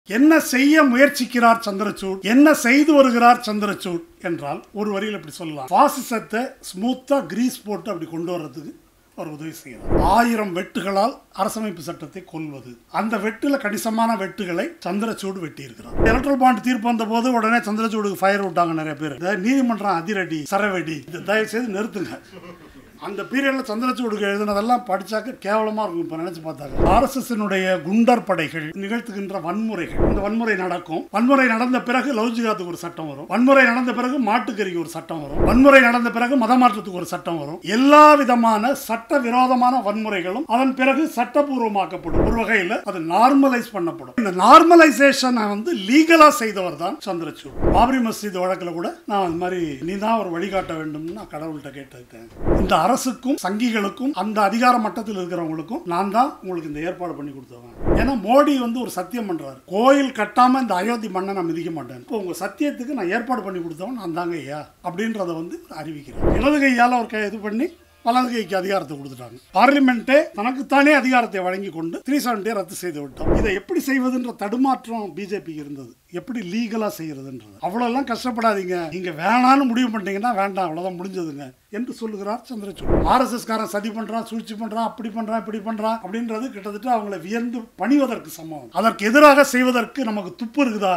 என்ன செய்ய முயற்சிக்கிறார் சந்திரசூட் என்ன செய்து வருகிறார் சந்திரசூட் என்றால் ஒரு வரியில் இப்படி சொல்லலாம் பாசிசத்தை ஸ்மூத்தா கிரீஸ் போட்டு அப்படி கொண்டு வர்றதுக்கு அவர் உதவி செய்கிறார் ஆயிரம் வெட்டுகளால் அரசமைப்பு சட்டத்தை கொல்வது அந்த வெட்டுல கணிசமான வெட்டுகளை சந்திரசூடு வெட்டி இருக்கிறார் எலக்ட்ரல் பாண்ட் தீர்ப்பு வந்த போது உடனே சந்திரசூடுக்கு ஃபயர் விட்டாங்க நிறைய பேர் இந்த நீதிமன்றம் அதிரடி சரவெடி இதை தயவு செய்து நிறுத்துங்க அந்த பீரியட்ல சந்திரசூடுக்கு எழுதினதெல்லாம் படிச்சாக்க கேவலமா இருக்கும் இப்ப நினைச்சு பார்த்தாங்க ஆர்எஸ்எஸ்னுடைய குண்டர் படைகள் நிகழ்த்துகின்ற வன்முறைகள் இந்த வன்முறை நடக்கும் வன்முறை நடந்த பிறகு லௌஜிகாத்துக்கு ஒரு சட்டம் வரும் வன்முறை நடந்த பிறகு மாட்டுக்கறிக்கு ஒரு சட்டம் வரும் வன்முறை நடந்த பிறகு மதமாற்றத்துக்கு ஒரு சட்டம் வரும் எல்லா விதமான சட்ட விரோதமான வன்முறைகளும் அதன் பிறகு சட்டபூர்வமாக்கப்படும் ஒரு வகையில் அது நார்மலைஸ் பண்ணப்படும் இந்த நார்மலைசேஷனை வந்து லீகலா செய்தவர் தான் சந்திரசூட் பாபரி மஸ்ஜித் வழக்கில் கூட நான் அந்த மாதிரி நீ தான் ஒரு வழிகாட்ட வேண்டும்னு நான் கடவுள்கிட்ட கேட்டிருக்கேன் இந்த அரசுக்கும் சங்கிகளுக்கும் அந்த அதிகார மட்டத்தில் இருக்கிறவங்களுக்கும் நான் தான் உங்களுக்கு இந்த ஏற்பாடு பண்ணி கொடுத்தவன் ஏன்னா மோடி வந்து ஒரு சத்தியம் பண்றாரு கோயில் கட்டாம இந்த அயோத்தி மண்ணை நான் மிதிக்க மாட்டேன் இப்போ உங்க சத்தியத்துக்கு நான் ஏற்பாடு பண்ணி கொடுத்தவன் நான் தாங்க ஐயா அப்படின்றத வந்து அறிவிக்கிறேன் இடது கையால் ஒரு கை இது பண்ணி வலது கைக்கு அதிகாரத்தை கொடுத்துட்டாங்க பார்லிமெண்ட்டே தனக்குத்தானே அதிகாரத்தை வழங்கி கொண்டு த்ரீ செவன்ட்டியை ரத்து செய்து விட்டோம் இதை எப்படி செய்வதுன்ற தடுமாற்றம் பிஜேபிக்கு இருந்தது எப்படி லீகலா செய்யறதுன்றது அவ்வளோலாம் கஷ்டப்படாதீங்க நீங்க வேணான்னு முடிவு பண்ணிட்டீங்கன்னா வேண்டாம் அவ்வளோதான் முடிஞ்சதுங்க என்று சொல்லுகிறார் சந்திரசூட் ஆர்எஸ்எஸ் காரன் சதி பண்றான் சூழ்ச்சி பண்றான் அப்படி பண்றான் இப்படி பண்றான் அப்படின்றது கிட்டத்தட்ட அவங்கள வியந்து பணிவதற்கு சமம் அதற்கு எதிராக செய்வதற்கு நமக்கு துப்பு இருக்குதா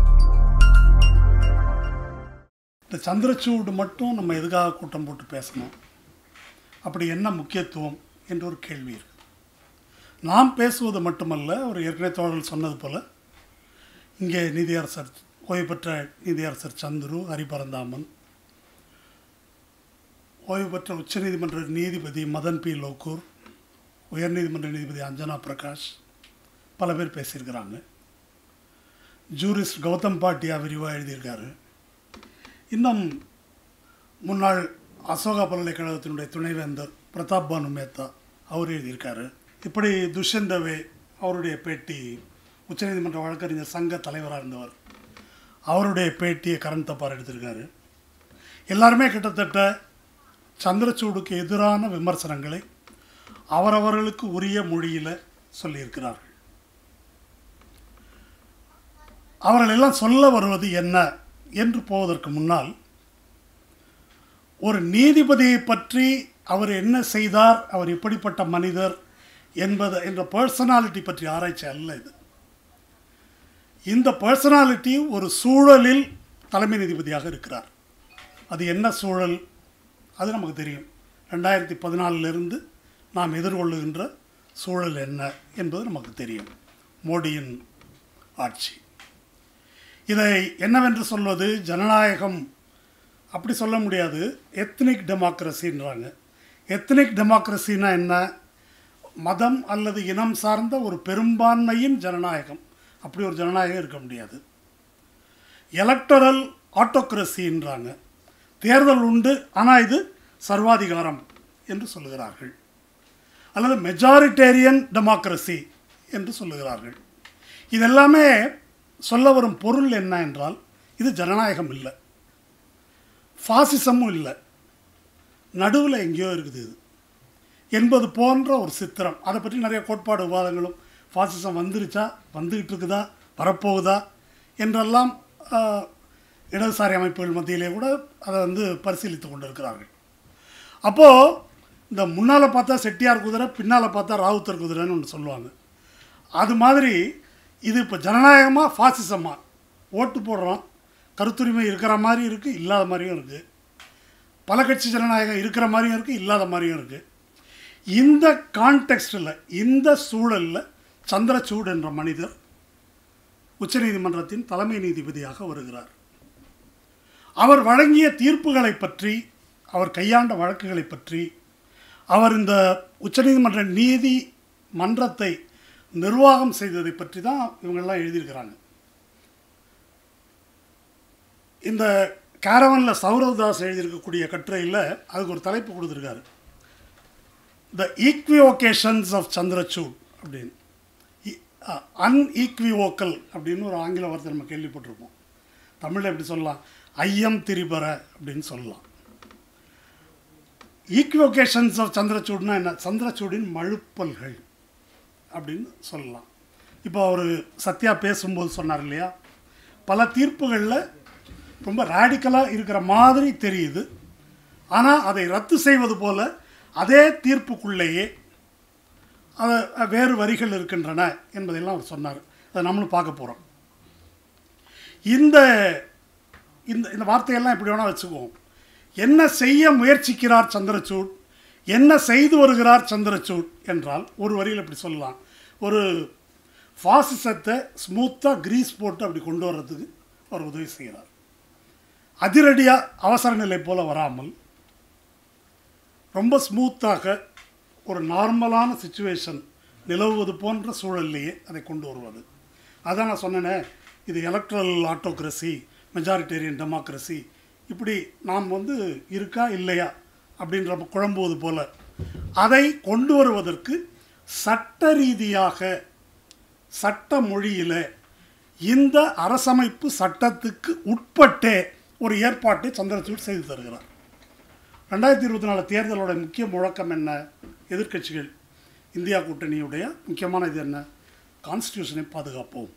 இந்த சந்திரசூடு மட்டும் நம்ம எதுக்காக கூட்டம் போட்டு பேசணும் அப்படி என்ன முக்கியத்துவம் என்ற ஒரு கேள்வி இருக்கு நாம் பேசுவது மட்டுமல்ல ஒரு ஏற்கனவே தோழர்கள் சொன்னது போல இங்கே நீதியரசர் ஓய்வு பெற்ற நீதியரசர் சந்துரு ஹரிபரந்தாமன் ஓய்வு பெற்ற உச்சநீதிமன்ற நீதிபதி மதன் பி லோக்கூர் உயர்நீதிமன்ற நீதிபதி அஞ்சனா பிரகாஷ் பல பேர் பேசியிருக்கிறாங்க ஜூரிஸ்ட் கௌதம் பாட்டியா விரிவாக எழுதியிருக்காரு இன்னும் முன்னாள் அசோகா பல்கலைக்கழகத்தினுடைய துணைவேந்தர் பிரதாப் பானு மேத்தா அவர் எழுதியிருக்காரு இப்படி துஷ்யந்தவே அவருடைய பேட்டி உச்சநீதிமன்ற வழக்கறிஞர் சங்க தலைவராக இருந்தவர் அவருடைய பேட்டியை கரண் தப்பார் எடுத்திருக்காரு எல்லாருமே கிட்டத்தட்ட சந்திரசூடுக்கு எதிரான விமர்சனங்களை அவரவர்களுக்கு உரிய மொழியில் சொல்லியிருக்கிறார்கள் அவர்கள் எல்லாம் சொல்ல வருவது என்ன என்று போவதற்கு முன்னால் ஒரு நீதிபதியை பற்றி அவர் என்ன செய்தார் அவர் எப்படிப்பட்ட மனிதர் என்பது என்ற பர்சனாலிட்டி பற்றி ஆராய்ச்சி அல்ல இது இந்த பர்சனாலிட்டி ஒரு சூழலில் தலைமை நீதிபதியாக இருக்கிறார் அது என்ன சூழல் அது நமக்கு தெரியும் ரெண்டாயிரத்தி பதினாலிருந்து நாம் எதிர்கொள்ளுகின்ற சூழல் என்ன என்பது நமக்கு தெரியும் மோடியின் ஆட்சி இதை என்னவென்று சொல்வது ஜனநாயகம் அப்படி சொல்ல முடியாது எத்னிக் டெமோக்ரஸின்றாங்க எத்னிக் டெமோக்ரஸினா என்ன மதம் அல்லது இனம் சார்ந்த ஒரு பெரும்பான்மையின் ஜனநாயகம் அப்படி ஒரு ஜனநாயகம் இருக்க முடியாது எலக்டரல் ஆட்டோக்ரஸின்றாங்க தேர்தல் உண்டு ஆனால் இது சர்வாதிகாரம் என்று சொல்லுகிறார்கள் அல்லது மெஜாரிட்டேரியன் டெமோக்ரஸி என்று சொல்லுகிறார்கள் இதெல்லாமே சொல்ல வரும் பொருள் என்ன என்றால் இது ஜனநாயகம் இல்லை ஃபாசிசமும் இல்லை நடுவில் எங்கேயோ இருக்குது இது என்பது போன்ற ஒரு சித்திரம் அதை பற்றி நிறைய கோட்பாடு விவாதங்களும் ஃபாசிசம் வந்துருச்சா வந்துக்கிட்டு இருக்குதா வரப்போகுதா என்றெல்லாம் இடதுசாரி அமைப்புகள் மத்தியிலே கூட அதை வந்து பரிசீலித்து கொண்டு இருக்கிறார்கள் அப்போது இந்த முன்னால் பார்த்தா செட்டியார் குதிரை பின்னால் பார்த்தா ராவுத்தர் குதிரைன்னு ஒன்று சொல்லுவாங்க அது மாதிரி இது இப்போ ஜனநாயகமாக ஃபாசிசமாக ஓட்டு போடுறோம் கருத்துரிமை இருக்கிற மாதிரி இருக்குது இல்லாத மாதிரியும் இருக்குது பல கட்சி ஜனநாயகம் இருக்கிற மாதிரியும் இருக்குது இல்லாத மாதிரியும் இருக்குது இந்த கான்டெக்ஸ்டில் இந்த சூழலில் சந்திரசூட் என்ற மனிதர் உச்சநீதிமன்றத்தின் தலைமை நீதிபதியாக வருகிறார் அவர் வழங்கிய தீர்ப்புகளை பற்றி அவர் கையாண்ட வழக்குகளை பற்றி அவர் இந்த உச்சநீதிமன்ற நீதி மன்றத்தை நிர்வாகம் செய்ததை பற்றி தான் இவங்கெல்லாம் எழுதியிருக்கிறாங்க இந்த கேரவனில் சௌரவ் தாஸ் எழுதியிருக்கக்கூடிய கட்டுரையில் அதுக்கு ஒரு தலைப்பு கொடுத்துருக்காரு த ஈக்விவோகேஷன்ஸ் ஆஃப் சந்திரசூட் அப்படின்னு அன்ஈக்விவோக்கல் அப்படின்னு ஒரு ஆங்கில வார்த்தை நம்ம கேள்விப்பட்டிருப்போம் தமிழில் எப்படி சொல்லலாம் ஐயம் திரிபர அப்படின்னு சொல்லலாம் ஈக்விவோகேஷன்ஸ் ஆஃப் சந்திரசூட்னா என்ன சந்திரசூடின் மழுப்பல்கள் அப்படின்னு சொல்லலாம் இப்போ அவர் சத்யா பேசும்போது சொன்னார் இல்லையா பல தீர்ப்புகளில் ரொம்ப ரேடிக்கலாக இருக்கிற மாதிரி தெரியுது ஆனால் அதை ரத்து செய்வது போல அதே தீர்ப்புக்குள்ளேயே அது வேறு வரிகள் இருக்கின்றன என்பதையெல்லாம் அவர் சொன்னார் அதை நம்மளும் பார்க்க போகிறோம் இந்த இந்த இந்த வார்த்தையெல்லாம் எப்படி வேணால் வச்சுக்குவோம் என்ன செய்ய முயற்சிக்கிறார் சந்திரசூட் என்ன செய்து வருகிறார் சந்திரசூட் என்றால் ஒரு வரியில் இப்படி சொல்லலாம் ஒரு ஃபாசிசத்தை ஸ்மூத்தாக கிரீஸ் போட்டு அப்படி கொண்டு வர்றதுக்கு அவர் உதவி செய்கிறார் அதிரடியாக அவசர நிலை போல வராமல் ரொம்ப ஸ்மூத்தாக ஒரு நார்மலான சுச்சுவேஷன் நிலவுவது போன்ற சூழல்லையே அதை கொண்டு வருவது அதான் நான் சொன்னேனே இது எலக்ட்ரல் ஆட்டோக்ரஸி மெஜாரிட்டேரியன் டெமோக்ரஸி இப்படி நாம் வந்து இருக்கா இல்லையா அப்படின்ற குழம்புவது போல அதை கொண்டு வருவதற்கு சட்ட ரீதியாக சட்ட மொழியில் இந்த அரசமைப்பு சட்டத்துக்கு உட்பட்டே ஒரு ஏற்பாட்டை சந்திரசூட் செய்து தருகிறார் ரெண்டாயிரத்தி இருபத்தி நாலு தேர்தலோட முக்கிய முழக்கம் என்ன எதிர்க்கட்சிகள் இந்தியா கூட்டணியுடைய முக்கியமான இது என்ன கான்ஸ்டியூஷனை பாதுகாப்போம்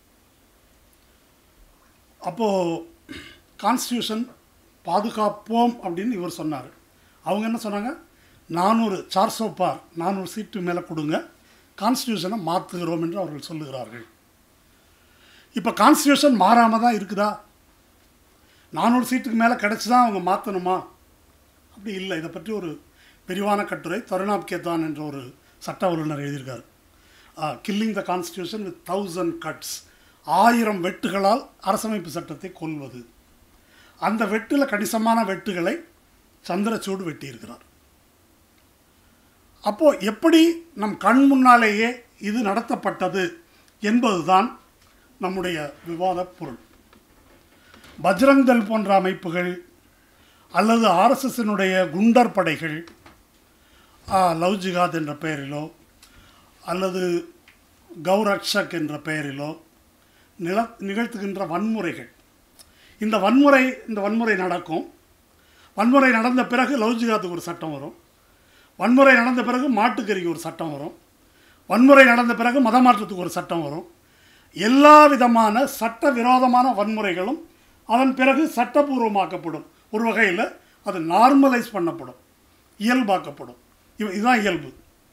அப்போது கான்ஸ்டியூஷன் பாதுகாப்போம் அப்படின்னு இவர் சொன்னார் அவங்க என்ன சொன்னாங்க நானூறு சார்சோ பார் நானூறு சீட்டு மேலே கொடுங்க கான்ஸ்டியூஷனை மாற்றுகிறோம் என்று அவர்கள் சொல்லுகிறார்கள் இப்போ கான்ஸ்டியூஷன் மாறாமல் தான் இருக்குதா நானூறு சீட்டுக்கு மேலே கிடச்சி தான் அவங்க மாற்றணுமா அப்படி இல்லை இதை பற்றி ஒரு விரிவான கட்டுரை தருணாப் கேத்தான் என்ற ஒரு சட்ட வல்லுநர் எழுதியிருக்கார் killing the constitution with thousand cuts ஆயிரம் வெட்டுகளால் அரசமைப்பு சட்டத்தை கொல்வது அந்த வெட்டில் கணிசமான வெட்டுகளை சந்திரசூடு வெட்டியிருக்கிறார் அப்போது எப்படி நம் கண் முன்னாலேயே இது நடத்தப்பட்டது என்பதுதான் நம்முடைய விவாத பொருள் பஜ்ரங் தள் போன்ற அமைப்புகள் அல்லது ஆர்எஸ்எஸ்னுடைய குண்டர் படைகள் லவ் ஜிகாத் என்ற பெயரிலோ அல்லது கௌரக்ஷக் என்ற பெயரிலோ நில நிகழ்த்துகின்ற வன்முறைகள் இந்த வன்முறை இந்த வன்முறை நடக்கும் வன்முறை நடந்த பிறகு லவ் ஜிகாத்துக்கு ஒரு சட்டம் வரும் வன்முறை நடந்த பிறகு மாட்டுக்கறிக்கு ஒரு சட்டம் வரும் வன்முறை நடந்த பிறகு மத மாற்றத்துக்கு ஒரு சட்டம் வரும் எல்லா விதமான சட்ட விரோதமான வன்முறைகளும் அதன் பிறகு சட்டபூர்வமாக்கப்படும் ஒரு வகையில் அது நார்மலைஸ் பண்ணப்படும் இயல்பாக்கப்படும் இவ இதுதான் இயல்பு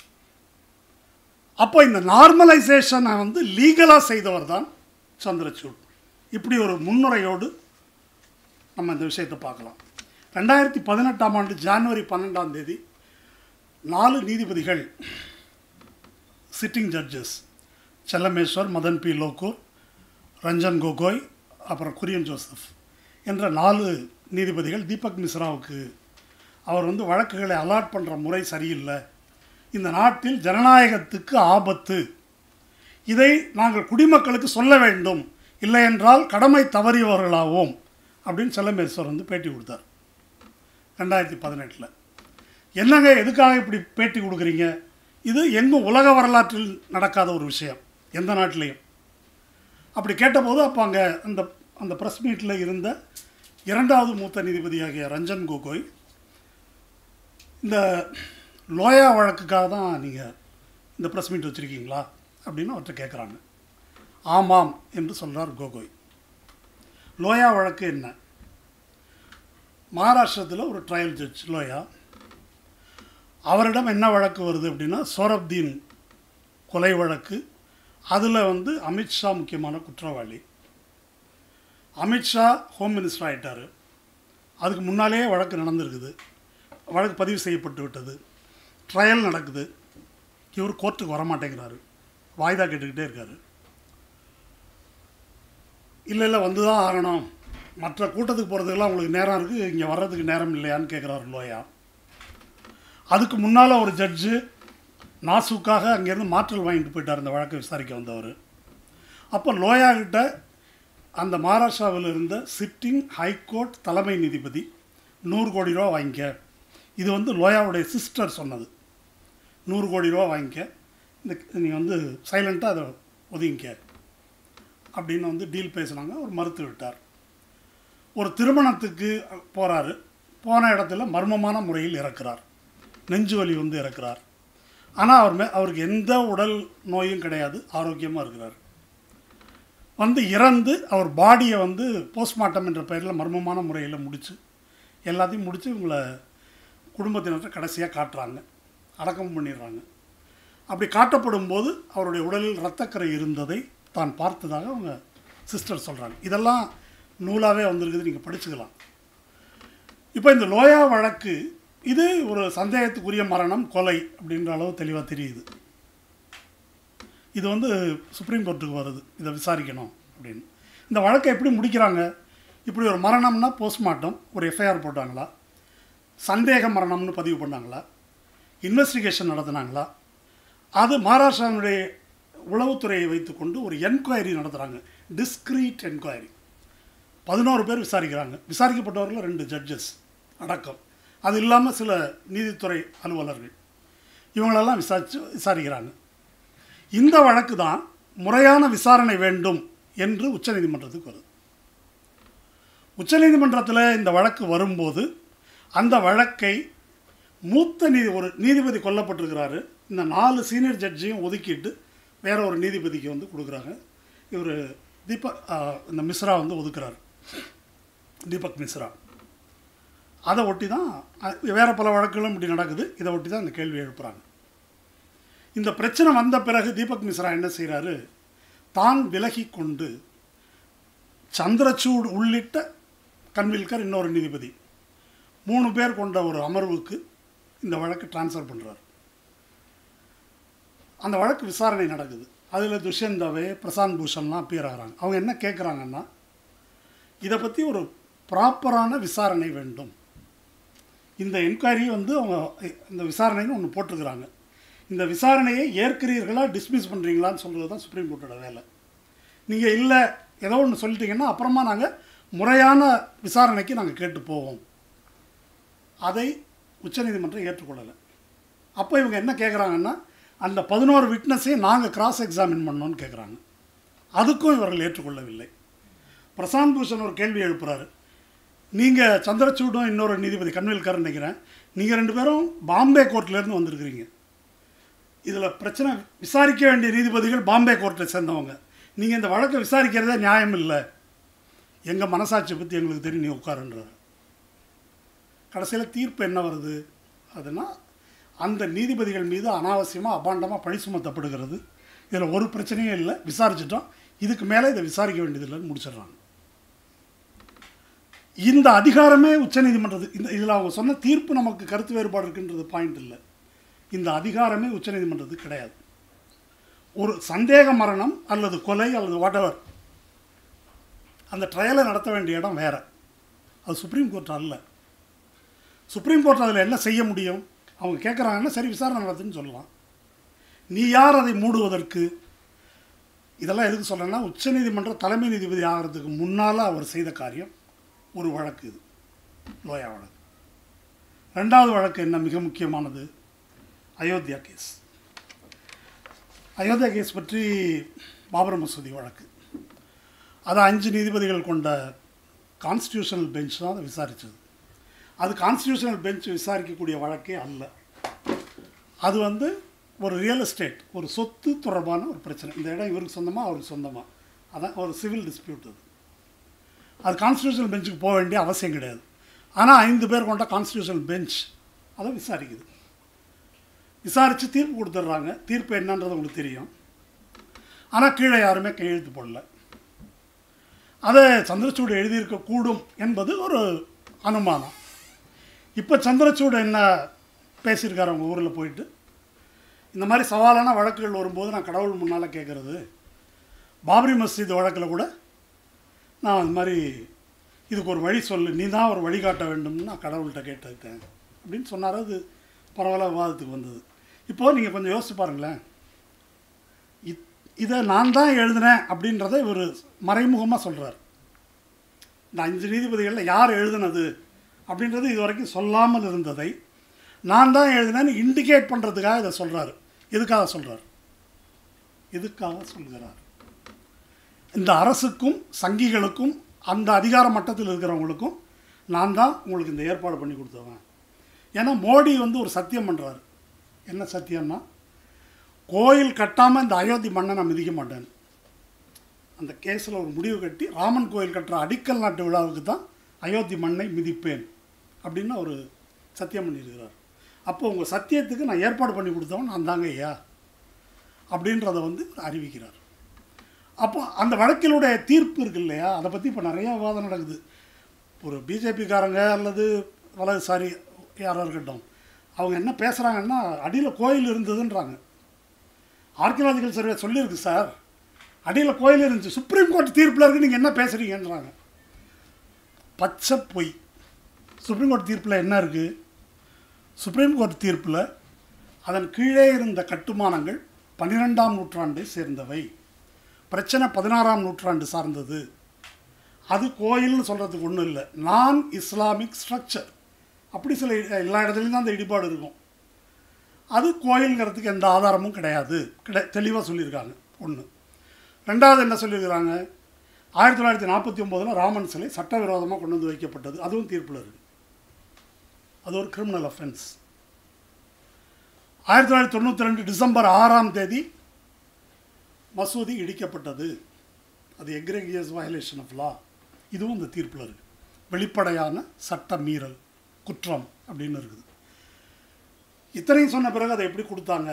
அப்போ இந்த நார்மலைசேஷனை வந்து லீகலாக செய்தவர் தான் சந்திரசூட் இப்படி ஒரு முன்னுரையோடு நம்ம இந்த விஷயத்தை பார்க்கலாம் ரெண்டாயிரத்தி பதினெட்டாம் ஆண்டு ஜான்வரி பன்னெண்டாம் தேதி நாலு நீதிபதிகள் sitting judges Chelameswar Madan B Lokur Ranjan Gogoi அப்புறம் குரியன் ஜோசப் என்ற நாலு நீதிபதிகள் தீபக் மிஸ்ராவுக்கு அவர் வந்து வழக்குகளை அலாட் பண்ணுற முறை சரியில்லை இந்த நாட்டில் ஜனநாயகத்துக்கு ஆபத்து இதை நாங்கள் குடிமக்களுக்கு சொல்ல வேண்டும் இல்லை என்றால் கடமை தவறியவர்களாவோம் அப்படின்னு செல்லமேஸ்வர் வந்து பேட்டி கொடுத்தார் ரெண்டாயிரத்தி பதினெட்டில் என்னங்க எதுக்காக இப்படி பேட்டி கொடுக்குறீங்க இது எங்கும் உலக வரலாற்றில் நடக்காத ஒரு விஷயம் எந்த நாட்டிலையும் அப்படி கேட்டபோது அப்போ அங்கே அந்த அந்த ப்ரெஸ் மீட்டில் இருந்த இரண்டாவது மூத்த நீதிபதியாகிய ரஞ்சன் கோகோய் இந்த லோயா வழக்குக்காக தான் நீங்கள் இந்த ப்ரெஸ் மீட் வச்சுருக்கீங்களா அப்படின்னு அவர்கிட்ட கேட்குறாங்க ஆமாம் என்று சொல்கிறார் கோகோய் லோயா வழக்கு என்ன மகாராஷ்டிரத்தில் ஒரு ட்ரையல் ஜட்ஜ் லோயா அவரிடம் என்ன வழக்கு வருது அப்படின்னா சோரப்தீன் கொலை வழக்கு அதில் வந்து அமித்ஷா முக்கியமான குற்றவாளி அமித்ஷா ஹோம் மினிஸ்டர் ஆகிட்டார் அதுக்கு முன்னாலேயே வழக்கு நடந்திருக்குது வழக்கு பதிவு செய்யப்பட்டு விட்டது ட்ரையல் நடக்குது இவர் கோர்ட்டுக்கு வரமாட்டேங்கிறாரு வாய்தா கேட்டுக்கிட்டே இருக்காரு இல்லை இல்லை வந்து தான் ஆகணும் மற்ற கூட்டத்துக்கு போகிறதுக்கெல்லாம் உங்களுக்கு நேரம் இருக்குது இங்கே வர்றதுக்கு நேரம் இல்லையான்னு கேட்குறாரு லோயா அதுக்கு முன்னால் ஒரு ஜட்ஜு நாசுக்காக அங்கேருந்து மாற்றல் வாங்கிட்டு போயிட்டார் இந்த வழக்கை விசாரிக்க வந்தவர் அப்போ லோயா கிட்ட அந்த மகாராஷ்டிராவில் இருந்த சிட்டிங் ஹைகோர்ட் தலைமை நீதிபதி நூறு கோடி ரூபா வாங்கிக்க இது வந்து லோயாவுடைய சிஸ்டர் சொன்னது நூறு கோடி ரூபா வாங்கிக்க இந்த நீ வந்து சைலண்ட்டாக அதை ஒதுங்கிக்க அப்படின்னு வந்து டீல் பேசுனாங்க அவர் மறுத்து விட்டார் ஒரு திருமணத்துக்கு போகிறாரு போன இடத்துல மர்மமான முறையில் இறக்குறார் நெஞ்சு வலி வந்து இறக்குறார் ஆனால் அவர் மே அவருக்கு எந்த உடல் நோயும் கிடையாது ஆரோக்கியமாக இருக்கிறார் வந்து இறந்து அவர் பாடியை வந்து போஸ்ட்மார்ட்டம் என்ற பெயரில் மர்மமான முறையில் முடித்து எல்லாத்தையும் முடித்து இவங்களை குடும்பத்தினர்கிட்ட கடைசியாக காட்டுறாங்க அடக்கம் பண்ணிடுறாங்க அப்படி காட்டப்படும் போது அவருடைய உடலில் இரத்தக்கரை இருந்ததை தான் பார்த்ததாக அவங்க சிஸ்டர் சொல்கிறாங்க இதெல்லாம் நூலாகவே வந்திருக்குது நீங்கள் படிச்சுக்கலாம் இப்போ இந்த லோயா வழக்கு இது ஒரு சந்தேகத்துக்குரிய மரணம் கொலை அப்படின்ற அளவு தெளிவாக தெரியுது இது வந்து சுப்ரீம் கோர்ட்டுக்கு வருது இதை விசாரிக்கணும் அப்படின்னு இந்த வழக்கை எப்படி முடிக்கிறாங்க இப்படி ஒரு மரணம்னா போஸ்ட்மார்ட்டம் ஒரு எஃப்ஐஆர் போட்டாங்களா சந்தேக மரணம்னு பதிவு பண்ணாங்களா இன்வெஸ்டிகேஷன் நடத்துனாங்களா அது மகாராஷ்டிராவுடைய உளவுத்துறையை வைத்துக்கொண்டு ஒரு என்கொயரி நடத்துகிறாங்க டிஸ்க்ரீட் என்கொயரி பதினோரு பேர் விசாரிக்கிறாங்க விசாரிக்கப்பட்டவர்கள் ரெண்டு ஜட்ஜஸ் அடக்கம் அது இல்லாமல் சில நீதித்துறை அலுவலர்கள் இவங்களெல்லாம் விசாரித்து விசாரிக்கிறாங்க இந்த வழக்கு தான் முறையான விசாரணை வேண்டும் என்று உச்சநீதிமன்றத்துக்கு வருது உச்சநீதிமன்றத்தில் இந்த வழக்கு வரும்போது அந்த வழக்கை மூத்த நீதி ஒரு நீதிபதி கொல்லப்பட்டிருக்கிறாரு இந்த நாலு சீனியர் ஜட்ஜையும் ஒதுக்கிட்டு வேற ஒரு நீதிபதிக்கு வந்து கொடுக்குறாங்க இவர் தீபக் ஆ, இந்த மிஸ்ரா வந்து ஒதுக்குறாரு தீபக் மிஸ்ரா அதை ஒட்டி தான் அ- வேற பல வழக்குகளும் இப்படி நடக்குது இதை ஒட்டி தான் இந்த கேள்வி எழுப்புறாங்க இந்த பிரச்சனை வந்த பிறகு தீபக் மிஸ்ரா என்ன செய்கிறாரு தான் விலகி கொண்டு சந்திரசூட் உள்ளிட்ட கன்வில்கர் இன்னொரு நீதிபதி மூணு பேர் கொண்ட ஒரு அமர்வுக்கு இந்த வழக்கு ட்ரான்ஸ்ஃபர் பண்ணுறாரு அந்த வழக்கு விசாரணை நடக்குது அதில் துஷ்யந்த் தவே பிரசாந்த் பூஷன்லாம் அப்பியர் ஆகிறாங்க அவங்க என்ன கேட்குறாங்கன்னா இதை பற்றி ஒரு ப்ராப்பரான விசாரணை வேண்டும் இந்த என்கொயரி வந்து அவங்க இந்த விசாரணைன்னு ஒன்று போட்டிருக்கிறாங்க இந்த விசாரணையை ஏற்கிறீர்களா டிஸ்மிஸ் பண்ணுறீங்களான்னு சொல்கிறது தான் சுப்ரீம் கோர்ட்டோட வேலை நீங்கள் இல்லை ஏதோ ஒன்று சொல்லிட்டீங்கன்னா அப்புறமா நாங்கள் முறையான விசாரணைக்கு நாங்கள் கேட்டு போவோம் அதை உச்சநீதிமன்றம் ஏற்றுக்கொள்ளலை அப்போ இவங்க என்ன கேட்குறாங்கன்னா அந்த பதினோரு விட்னஸையும் நாங்கள் கிராஸ் எக்ஸாமின் பண்ணோன்னு கேட்குறாங்க அதுக்கும் இவர்கள் ஏற்றுக்கொள்ளவில்லை பிரசாந்த் பூஷன் ஒரு கேள்வி எழுப்புறாரு நீங்கள் சந்திரசூடும் இன்னொரு நீதிபதி கன்வில்கர் நினைக்கிறேன் நீங்கள் ரெண்டு பேரும் பாம்பே கோர்ட்லேருந்து வந்திருக்கிறீங்க இதில் பிரச்சனை விசாரிக்க வேண்டிய நீதிபதிகள் பாம்பே கோர்ட்டை சேர்ந்தவங்க நீங்கள் இந்த வழக்கை விசாரிக்கிறதே நியாயம் இல்லை எங்கள் மனசாட்சியை பற்றி எங்களுக்கு தெரியும் நீ உட்காருன்றார் கடைசியில் தீர்ப்பு என்ன வருது அதுனா அந்த நீதிபதிகள் மீது அனாவசியமாக அபாண்டமாக பழி சுமத்தப்படுகிறது இதில் ஒரு பிரச்சனையும் இல்லை விசாரிச்சிட்டோம் இதுக்கு மேலே இதை விசாரிக்க வேண்டியதில்லைன்னு முடிச்சிடுறாங்க இந்த அதிகாரமே உச்சநீதிமன்றத்துக்கு இந்த இதில் அவங்க சொன்ன தீர்ப்பு நமக்கு கருத்து வேறுபாடு இருக்குன்றது பாயிண்ட் இல்லை இந்த அதிகாரமே உச்சநீதிமன்றத்துக்கு கிடையாது ஒரு சந்தேக மரணம் அல்லது கொலை அல்லது வாட்டவர் அந்த ட்ரையலை நடத்த வேண்டிய இடம் வேற அது சுப்ரீம் கோர்ட் அல்ல சுப்ரீம் கோர்ட் அதில் என்ன செய்ய முடியும் அவங்க கேட்குறாங்கன்னா சரி விசாரணை நடத்துன்னு சொல்லலாம் நீ யார் அதை மூடுவதற்கு இதெல்லாம் எதுக்கு சொல்கிறேன்னா உச்சநீதிமன்ற தலைமை நீதிபதி ஆகிறதுக்கு முன்னால் அவர் செய்த காரியம் ஒரு வழக்கு இது லோயா வழக்கு ரெண்டாவது வழக்கு என்ன மிக முக்கியமானது அயோத்தியா கேஸ் அயோத்தியா கேஸ் பற்றி பாபர் மசூதி வழக்கு அது அஞ்சு நீதிபதிகள் கொண்ட கான்ஸ்டியூஷனல் பெஞ்ச் தான் அதை விசாரித்தது அது கான்ஸ்டியூஷனல் பெஞ்ச் விசாரிக்கக்கூடிய வழக்கே அல்ல அது வந்து ஒரு ரியல் எஸ்டேட் ஒரு சொத்து தொடர்பான ஒரு பிரச்சனை இந்த இடம் இவருக்கு சொந்தமாக அவருக்கு சொந்தமாக அதான் ஒரு சிவில் டிஸ்பியூட் அது அது கான்ஸ்டியூஷனல் பெஞ்சுக்கு போக வேண்டிய அவசியம் கிடையாது ஆனால் ஐந்து பேர் கொண்ட கான்ஸ்டியூஷனல் பெஞ்ச் அதை விசாரிக்குது விசாரித்து தீர்ப்பு கொடுத்துட்றாங்க தீர்ப்பு என்னன்றது உங்களுக்கு தெரியும் ஆனால் கீழே யாருமே கையெழுத்து போடல அதை சந்திரசூடு எழுதியிருக்க கூடும் என்பது ஒரு அனுமானம் இப்போ சந்திரசூடு என்ன பேசியிருக்காரு அவங்க ஊரில் போயிட்டு இந்த மாதிரி சவாலான வழக்குகள் வரும்போது நான் கடவுள் முன்னால் கேட்குறது பாபரி மஸ்ஜித் வழக்கில் கூட நான் அந்த மாதிரி இதுக்கு ஒரு வழி சொல்லு நீ தான் ஒரு வழிகாட்ட வேண்டும்னு நான் கடவுள்கிட்ட கேட்டிருக்கேன் அப்படின்னு சொன்னார் அது பரவாயில்ல விவாதத்துக்கு வந்தது இப்போது நீங்கள் கொஞ்சம் யோசிச்சு பாருங்களேன் இத் இதை நான் தான் எழுதினேன் அப்படின்றத இவர் மறைமுகமாக சொல்கிறார் இந்த அஞ்சு நீதிபதிகளில் யார் எழுதுனது அப்படின்றது இது வரைக்கும் சொல்லாமல் இருந்ததை நான் தான் எழுதினேன்னு இண்டிகேட் பண்ணுறதுக்காக இதை சொல்கிறாரு எதுக்காக சொல்கிறார் எதுக்காக சொல்கிறார் இந்த அரசுக்கும் சங்கிகளுக்கும் அந்த அதிகார மட்டத்தில் இருக்கிறவங்களுக்கும் நான் தான் உங்களுக்கு இந்த ஏற்பாடு பண்ணி கொடுத்தவன் ஏன்னா மோடி வந்து ஒரு சத்தியம் பண்ணுறாரு என்ன சத்தியம்னா கோயில் கட்டாமல் இந்த அயோத்தி மண்ணை நான் மிதிக்க மாட்டேன் அந்த கேஸில் ஒரு முடிவு கட்டி ராமன் கோயில் கட்டுற அடிக்கல் நாட்டு விழாவுக்கு தான் அயோத்தி மண்ணை மிதிப்பேன் அப்படின்னு ஒரு சத்தியம் பண்ணியிருக்கிறார் அப்போ உங்கள் சத்தியத்துக்கு நான் ஏற்பாடு பண்ணி கொடுத்தவன் நான் தாங்க ஐயா அப்படின்றத வந்து அறிவிக்கிறார் அப்போ அந்த வழக்கினுடைய தீர்ப்பு இருக்கு இல்லையா அதை பற்றி இப்போ நிறையா விவாதம் நடக்குது ஒரு பிஜேபிக்காரங்க அல்லது வலதுசாரி யாராக இருக்கட்டும் அவங்க என்ன பேசுகிறாங்கன்னா அடியில் கோயில் இருந்ததுன்றாங்க ஆர்கியலாஜிக்கல் சர்வே சொல்லியிருக்கு சார் அடியில் கோயில் இருந்துச்சு சுப்ரீம் கோர்ட் தீர்ப்பில் இருக்கு நீங்கள் என்ன பேசுகிறீங்கன்றாங்க பச்சை பொய் சுப்ரீம் கோர்ட் தீர்ப்பில் என்ன இருக்குது சுப்ரீம் கோர்ட் தீர்ப்பில் அதன் கீழே இருந்த கட்டுமானங்கள் பன்னிரெண்டாம் நூற்றாண்டை சேர்ந்தவை பிரச்சனை பதினாறாம் நூற்றாண்டு சார்ந்தது அது கோயில்னு சொல்கிறதுக்கு ஒன்றும் இல்லை நான் இஸ்லாமிக் ஸ்ட்ரக்சர் அப்படி சில இ- எல்லா இடத்துலையும் தான் அந்த இடிபாடு இருக்கும் அது கோயிலுங்கிறதுக்கு எந்த ஆதாரமும் கிடையாது கிடை தெளிவாக சொல்லியிருக்காங்க ஒன்று ரெண்டாவது என்ன சொல்லியிருக்கிறாங்க ஆயிரத்தி தொள்ளாயிரத்தி நாற்பத்தி ஒம்போதில் ராமன் சிலை சட்டவிரோதமாக கொண்டு வந்து வைக்கப்பட்டது அதுவும் தீர்ப்பில் இருக்குது அது ஒரு கிரிமினல் அஃபென்ஸ் ஆயிரத்தி தொள்ளாயிரத்தி தொண்ணூற்றி ரெண்டு டிசம்பர் ஆறாம் தேதி மசூதி இடிக்கப்பட்டது அது எக்ரெகியஸ் வயலேஷன் ஆஃப் லா இதுவும் இந்த தீர்ப்பில் இருக்குது வெளிப்படையான சட்ட மீறல் குற்றம் அப்படின்னு இருக்குது இத்தனையும் சொன்ன பிறகு அதை எப்படி கொடுத்தாங்க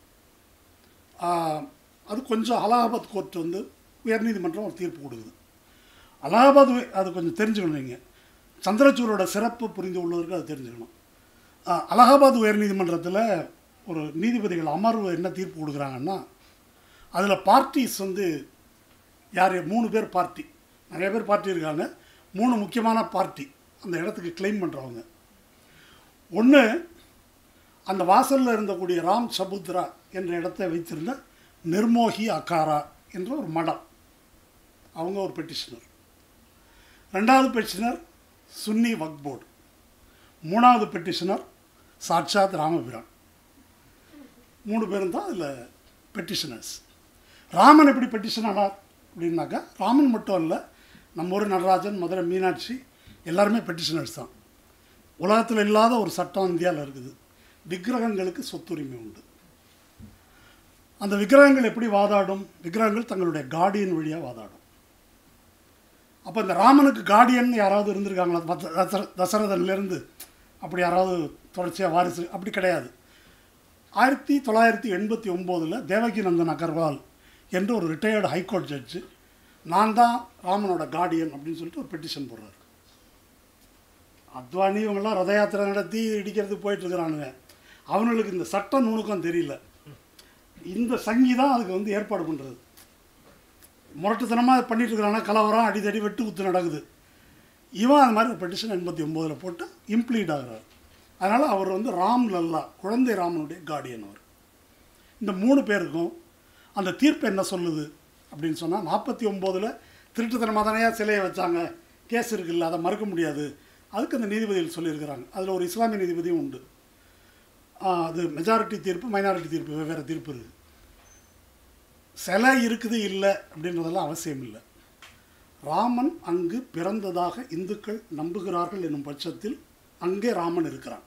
ஆஹ், அது கொஞ்சம் அலகாபாத் கோர்ட் வந்து உயர்நீதிமன்றம் ஒரு தீர்ப்பு கொடுக்குது அலகாபாத் உய- அது கொஞ்சம் தெரிஞ்சுக்கணும் நீங்கள் சந்திரசூரோட சிறப்பு புரிந்து உள்ளவருக்கு அது தெரிஞ்சுக்கணும் ஆஹ், அலகாபாத் உயர்நீதிமன்றத்தில் ஒரு நீதிபதிகள் அமர்வு என்ன தீர்ப்பு கொடுக்குறாங்கன்னா அதில் பார்ட்டிஸ் வந்து யார் மூணு பேர் பார்ட்டி நிறைய பேர் பார்ட்டி இருக்காங்க மூணு முக்கியமான பார்ட்டி அந்த இடத்துக்கு கிளைம் பண்ணுறவங்க ஒன்று அந்த வாசலில் இருந்தக்கூடிய ராம் சபுத்ரா என்ற இடத்தை வைத்திருந்த நிர்மோகி அகாரா என்ற ஒரு மடம் அவங்க ஒரு பெட்டிஷனர் ரெண்டாவது பெட்டிஷனர் சுன்னி வக் போர்டு மூணாவது பெட்டிஷனர் சாட்சாத் ராமபிரான் மூணு பேரும் தான் அதில் பெட்டிஷனர்ஸ் ராமன் எப்படி பெட்டிஷன் ஆனார் அப்படின்னாக்கா ராமன் மட்டும் இல்லை நம்ம ஊர் நடராஜன் மதுரை மீனாட்சி எல்லாருமே பெட்டிஷனர்ஸ் தான் உலகத்தில் இல்லாத ஒரு சட்டம் இந்தியாவில் இருக்குது விக்கிரகங்களுக்கு சொத்துரிமை உண்டு அந்த விக்கிரகங்கள் எப்படி வாதாடும் விக்கிரகங்கள் தங்களுடைய கார்டியன் வழியாக வாதாடும் அப்போ இந்த ராமனுக்கு கார்டியன் யாராவது இருந்திருக்காங்களா தச- தசர- தசரதன்லேருந்து அப்படி யாராவது தொடர்ச்சியாக வாரிசு அப்படி கிடையாது ஆயிரத்தி தொள்ளாயிரத்தி எண்பத்தி ஒம்போதில் தேவகி நந்தன் அகர்வால் என்று ஒரு ரிட்டையர்டு ஹைகோர்ட் ஜட்ஜு நான் தான் ராமனோட கார்டியன் அப்படின்னு சொல்லிட்டு ஒரு பெட்டிஷன் போடுறாரு அத்வானி இவங்கெல்லாம் ரத யாத்திரை நடத்தி இடிக்கிறதுக்கு போயிட்டு இருக்கிறானுங்க அவனுங்களுக்கு இந்த சட்ட நுணுக்கம் தெரியல இந்த சங்கி தான் அதுக்கு வந்து ஏற்பாடு பண்ணுறது முரட்டுத்தனமாக பண்ணிட்டு இருக்கிறானா கலவரம் அடிதடி வெட்டு குத்து நடக்குது இவன் அது மாதிரி பெட்டிஷன் எண்பத்தி ஒம்போதில் போட்டு இம்ப்ளீட் ஆகுறாரு அதனால் அவர் வந்து ராம் லல்லா குழந்தை ராமனுடைய கார்டியன் அவர் இந்த மூணு பேருக்கும் அந்த தீர்ப்பு என்ன சொல்லுது அப்படின்னு சொன்னால் நாற்பத்தி ஒம்போதில் திருட்டுத்தனமாக தானே சிலையை வச்சாங்க கேஸ் இருக்குல்ல அதை மறுக்க முடியாது அதுக்கு அந்த நீதிபதிகள் சொல்லியிருக்கிறாங்க அதில் ஒரு இஸ்லாமிய நீதிபதியும் உண்டு ஆ, அது மெஜாரிட்டி தீர்ப்பு மைனாரிட்டி தீர்ப்பு வெவ்வேறு தீர்ப்பு இருக்குது சிலை இருக்குது இல்லை அப்படின்றதெல்லாம் அவசியம் இல்லை ராமன் அங்கு பிறந்ததாக இந்துக்கள் நம்புகிறார்கள் என்னும் பட்சத்தில் அங்கே ராமன் இருக்கிறான்